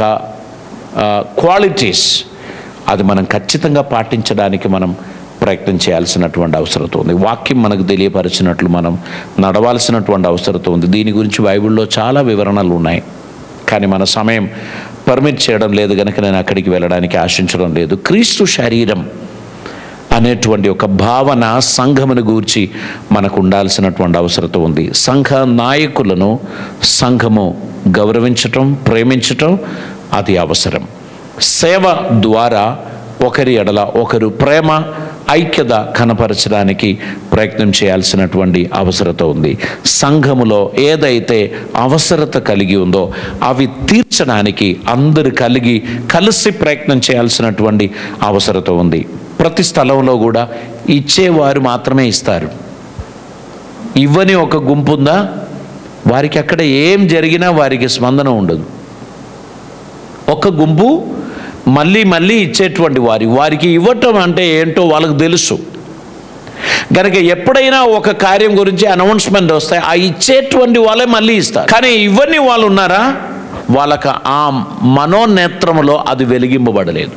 క్వాలిటీస్ అది మనం ఖచ్చితంగా పాటించడానికి మనం ప్రయత్నం చేయాల్సినటువంటి అవసరం ఉంది వాక్యం మనకు తెలియపరిచినట్లు మనం నడవాల్సినటువంటి అవసరం ఉంది దీని గురించి బైబిల్లో చాలా వివరణలు ఉన్నాయి కానీ మన సమయం పర్మిట్ చేయడం లేదు కనుక నేను అక్కడికి వెళ్ళడానికి ఆశించడం లేదు క్రీస్తు శరీరం అనేటువంటి ఒక భావన సంఘమును గూర్చి మనకు ఉండాల్సినటువంటి అవసరం ఉంది సంఘ నాయకులను సంఘము గౌరవించటం ప్రేమించటం అది అవసరం సేవ ద్వారా ఒకరి ఎడల ఒకరు ప్రేమ ఐక్యత కనపరచడానికి ప్రయత్నం చేయాల్సినటువంటి అవసరత ఉంది సంఘములో ఏదైతే అవసరత కలిగి ఉందో అవి తీర్చడానికి అందరు కలిగి కలిసి ప్రయత్నం చేయాల్సినటువంటి అవసరత ఉంది ప్రతి స్థలంలో కూడా ఇచ్చేవారు మాత్రమే ఇస్తారు ఇవ్వని ఒక గుంపు ఉందా వారికి అక్కడ ఏం జరిగినా వారికి స్పందన ఉండదు ఒక గుంపు మళ్ళీ మళ్ళీ ఇచ్చేటువంటి వారి వారికి ఇవ్వటం అంటే ఏంటో వాళ్ళకు తెలుసు కనుక ఎప్పుడైనా ఒక కార్యం గురించి అనౌన్స్మెంట్ వస్తాయి ఆ ఇచ్చేటువంటి వాళ్ళే మళ్ళీ ఇస్తారు కానీ ఇవన్నీ వాళ్ళు ఉన్నారా వాళ్ళకి ఆ మనోనేత్రములో అది వెలిగింపబడలేదు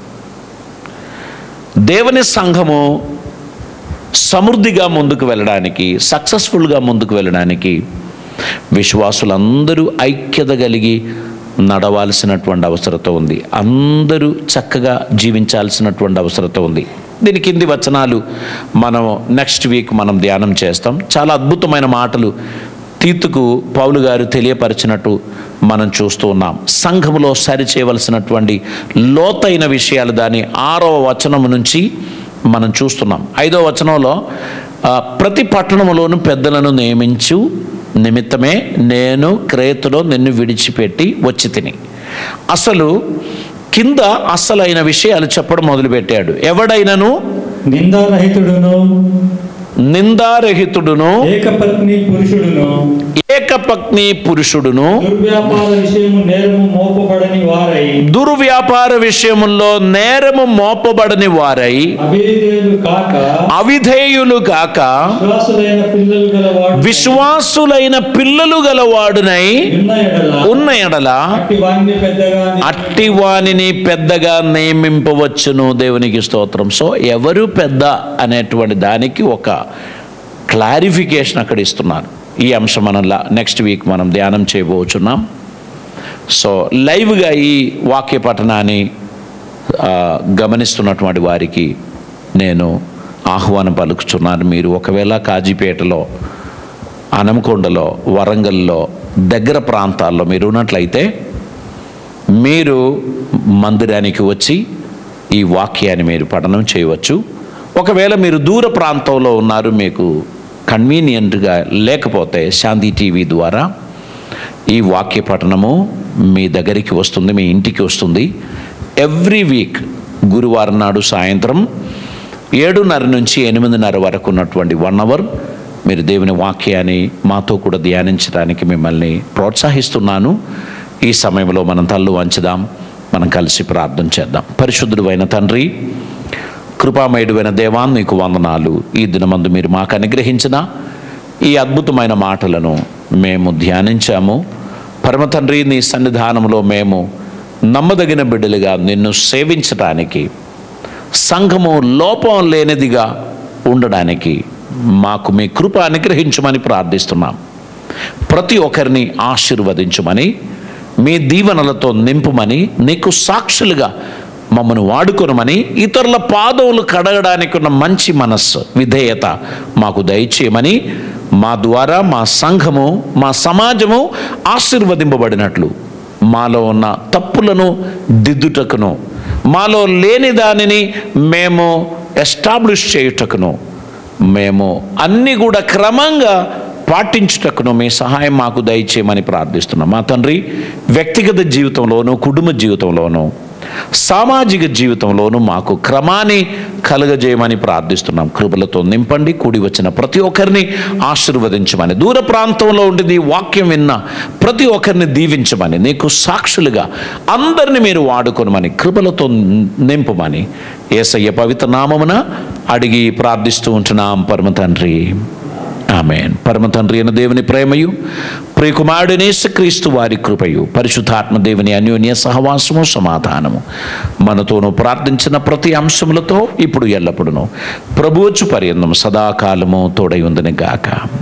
దేవుని సంఘము సమృద్ధిగా ముందుకు వెళ్ళడానికి సక్సెస్ఫుల్గా ముందుకు వెళ్ళడానికి విశ్వాసులందరూ ఐక్యత కలిగి నడవాల్సినటువంటి అవసరత ఉంది అందరూ చక్కగా జీవించాల్సినటువంటి అవసరత ఉంది దీని కింది వచనాలు మనం నెక్స్ట్ వీక్ మనం ధ్యానం చేస్తాం చాలా అద్భుతమైన మాటలు తీతుకు పౌలు గారు తెలియపరిచినట్టు మనం చూస్తూ ఉన్నాం సంఘములో సరి చేయవలసినటువంటి లోతైన విషయాలు దాని ఆరవ వచనం నుంచి మనం చూస్తున్నాం ఐదో వచనంలో ఆ, ప్రతి పట్టణములోను పెద్దలను నియమించు నిమిత్తమే నేను క్రేతులో నిన్ను విడిచిపెట్టి వచ్చి తిని అసలు కింద అసలైన విషయాలు చెప్పడం మొదలుపెట్టాడు ఎవడైనను నిందారహితుడును నిందారహితుడును ఏకపత్ని పురుషుడును ఏకపత్ని పురుషుడును దుర్వ్యాపార విషయము నేరము మోపబడని వారై దుర్వ్యాపార విషయముల్లో నేరము మోపబడని వారై అభేదేలు కాక అవిధేయులు కాక విశ్వాసులైన పిల్లలు గలవాడు విశ్వాసులైన పిల్లలు గలవాడునై ఉన్న ఎడల ఉన్న ఎడల అట్టి వాణ్ణి పెద్దగా అట్టి వానిని పెద్దగా నియమింపవచ్చును దేవునికి స్తోత్రం సో ఎవరు పెద్ద అనేటువంటి దానికి ఒక క్లారిఫికేషన్ అక్కడ ఇస్తున్నారు ఈ అంశం మనం నెక్స్ట్ వీక్ మనం ధ్యానం చేయబోచున్నాం సో లైవ్గా ఈ వాక్య పఠనాన్ని ఆ, గమనిస్తున్నటువంటి వారికి నేను ఆహ్వానం పలుకుతున్నాను మీరు ఒకవేళ కాజీపేటలో అనమకొండలో వరంగల్లో దగ్గర ప్రాంతాల్లో మీరు ఉన్నట్లయితే మీరు మందిరానికి వచ్చి ఈ వాక్యాన్ని మీరు పఠనం చేయవచ్చు ఒకవేళ మీరు దూర ప్రాంతంలో ఉన్నారు మీకు కన్వీనియంట్గా లేకపోతే శాంతి టీవీ ద్వారా ఈ వాక్య పఠనము మీ దగ్గరికి వస్తుంది మీ ఇంటికి వస్తుంది ఎవ్రీ వీక్ గురువారం నాడు సాయంత్రం ఏడున్నర నుంచి ఎనిమిదిన్నర వరకు ఉన్నటువంటి వన్ అవర్ మీరు దేవుని వాక్యాన్ని మాతో కూడా ధ్యానించడానికి మిమ్మల్ని ప్రోత్సహిస్తున్నాను ఈ సమయంలో మనం తల్లు వంచుదాం మనం కలిసి ప్రార్థన చేద్దాం పరిశుద్ధుడు తండ్రి కృపామయుడువైన దేవా నీకు వందనాలు ఈ దినమందు మీరు మాకు అనుగ్రహించిన ఈ అద్భుతమైన మాటలను మేము ధ్యానించాము పరమ తండ్రి నీ సన్నిధానంలో మేము నమ్మదగిన బిడ్డలుగా నిన్ను సేవించటానికి సంఘము లోపం లేనిదిగా ఉండడానికి మాకు మీ కృప అనుగ్రహించమని ప్రార్థిస్తున్నాం ప్రతి ఒక్కరిని ఆశీర్వదించమని మీ దీవెనలతో నింపుమని నీకు సాక్షులుగా మమ్మను వాడుకొనమని ఇతరుల పాదవులు కడగడానికి ఉన్న మంచి మనస్సు విధేయత మాకు దయచేయమని మా ద్వారా మా సంఘము మా సమాజము ఆశీర్వదింపబడినట్లు మాలో ఉన్న తప్పులను దిద్దుటకును మాలో లేని దానిని మేము ఎస్టాబ్లిష్ చేయుటకును మేము అన్నీ కూడా క్రమంగా పాటించుటకును మీ సహాయం మాకు దయచేయమని ప్రార్థిస్తున్నాం మా తండ్రి వ్యక్తిగత జీవితంలోనూ కుటుంబ జీవితంలోనూ సామాజిక జీవితంలోనూ మాకు క్రమాన్ని కలుగజేయమని ప్రార్థిస్తున్నాం కృపలతో నింపండి కూడి వచ్చిన ప్రతి ఒక్కరిని ఆశీర్వదించమని దూర ప్రాంతంలో ఉండి నీ వాక్యం విన్న ప్రతి ఒక్కరిని దీవించమని నీకు సాక్షులుగా అందరిని మీరు వాడుకొనమని కృపలతో నింపమని ఏసయ్య పవిత్ర నామమున అడిగి ప్రార్థిస్తూ ఉంటున్నాం పరమ తండ్రి ఆమెన్ పరమ తండ్రి అయిన దేవుని ప్రేమయు ప్రియకుమారుడనే క్రీస్తు వారి కృపయు పరిశుద్ధాత్మ దేవుని అన్యోన్య సహవాసము సమాధానము మనతోనూ ప్రార్థించిన ప్రతి అంశములతో ఇప్పుడు ఎల్లప్పుడును ప్రభువచ్చు పర్యంతం సదాకాలము తోడై ఉందని గాక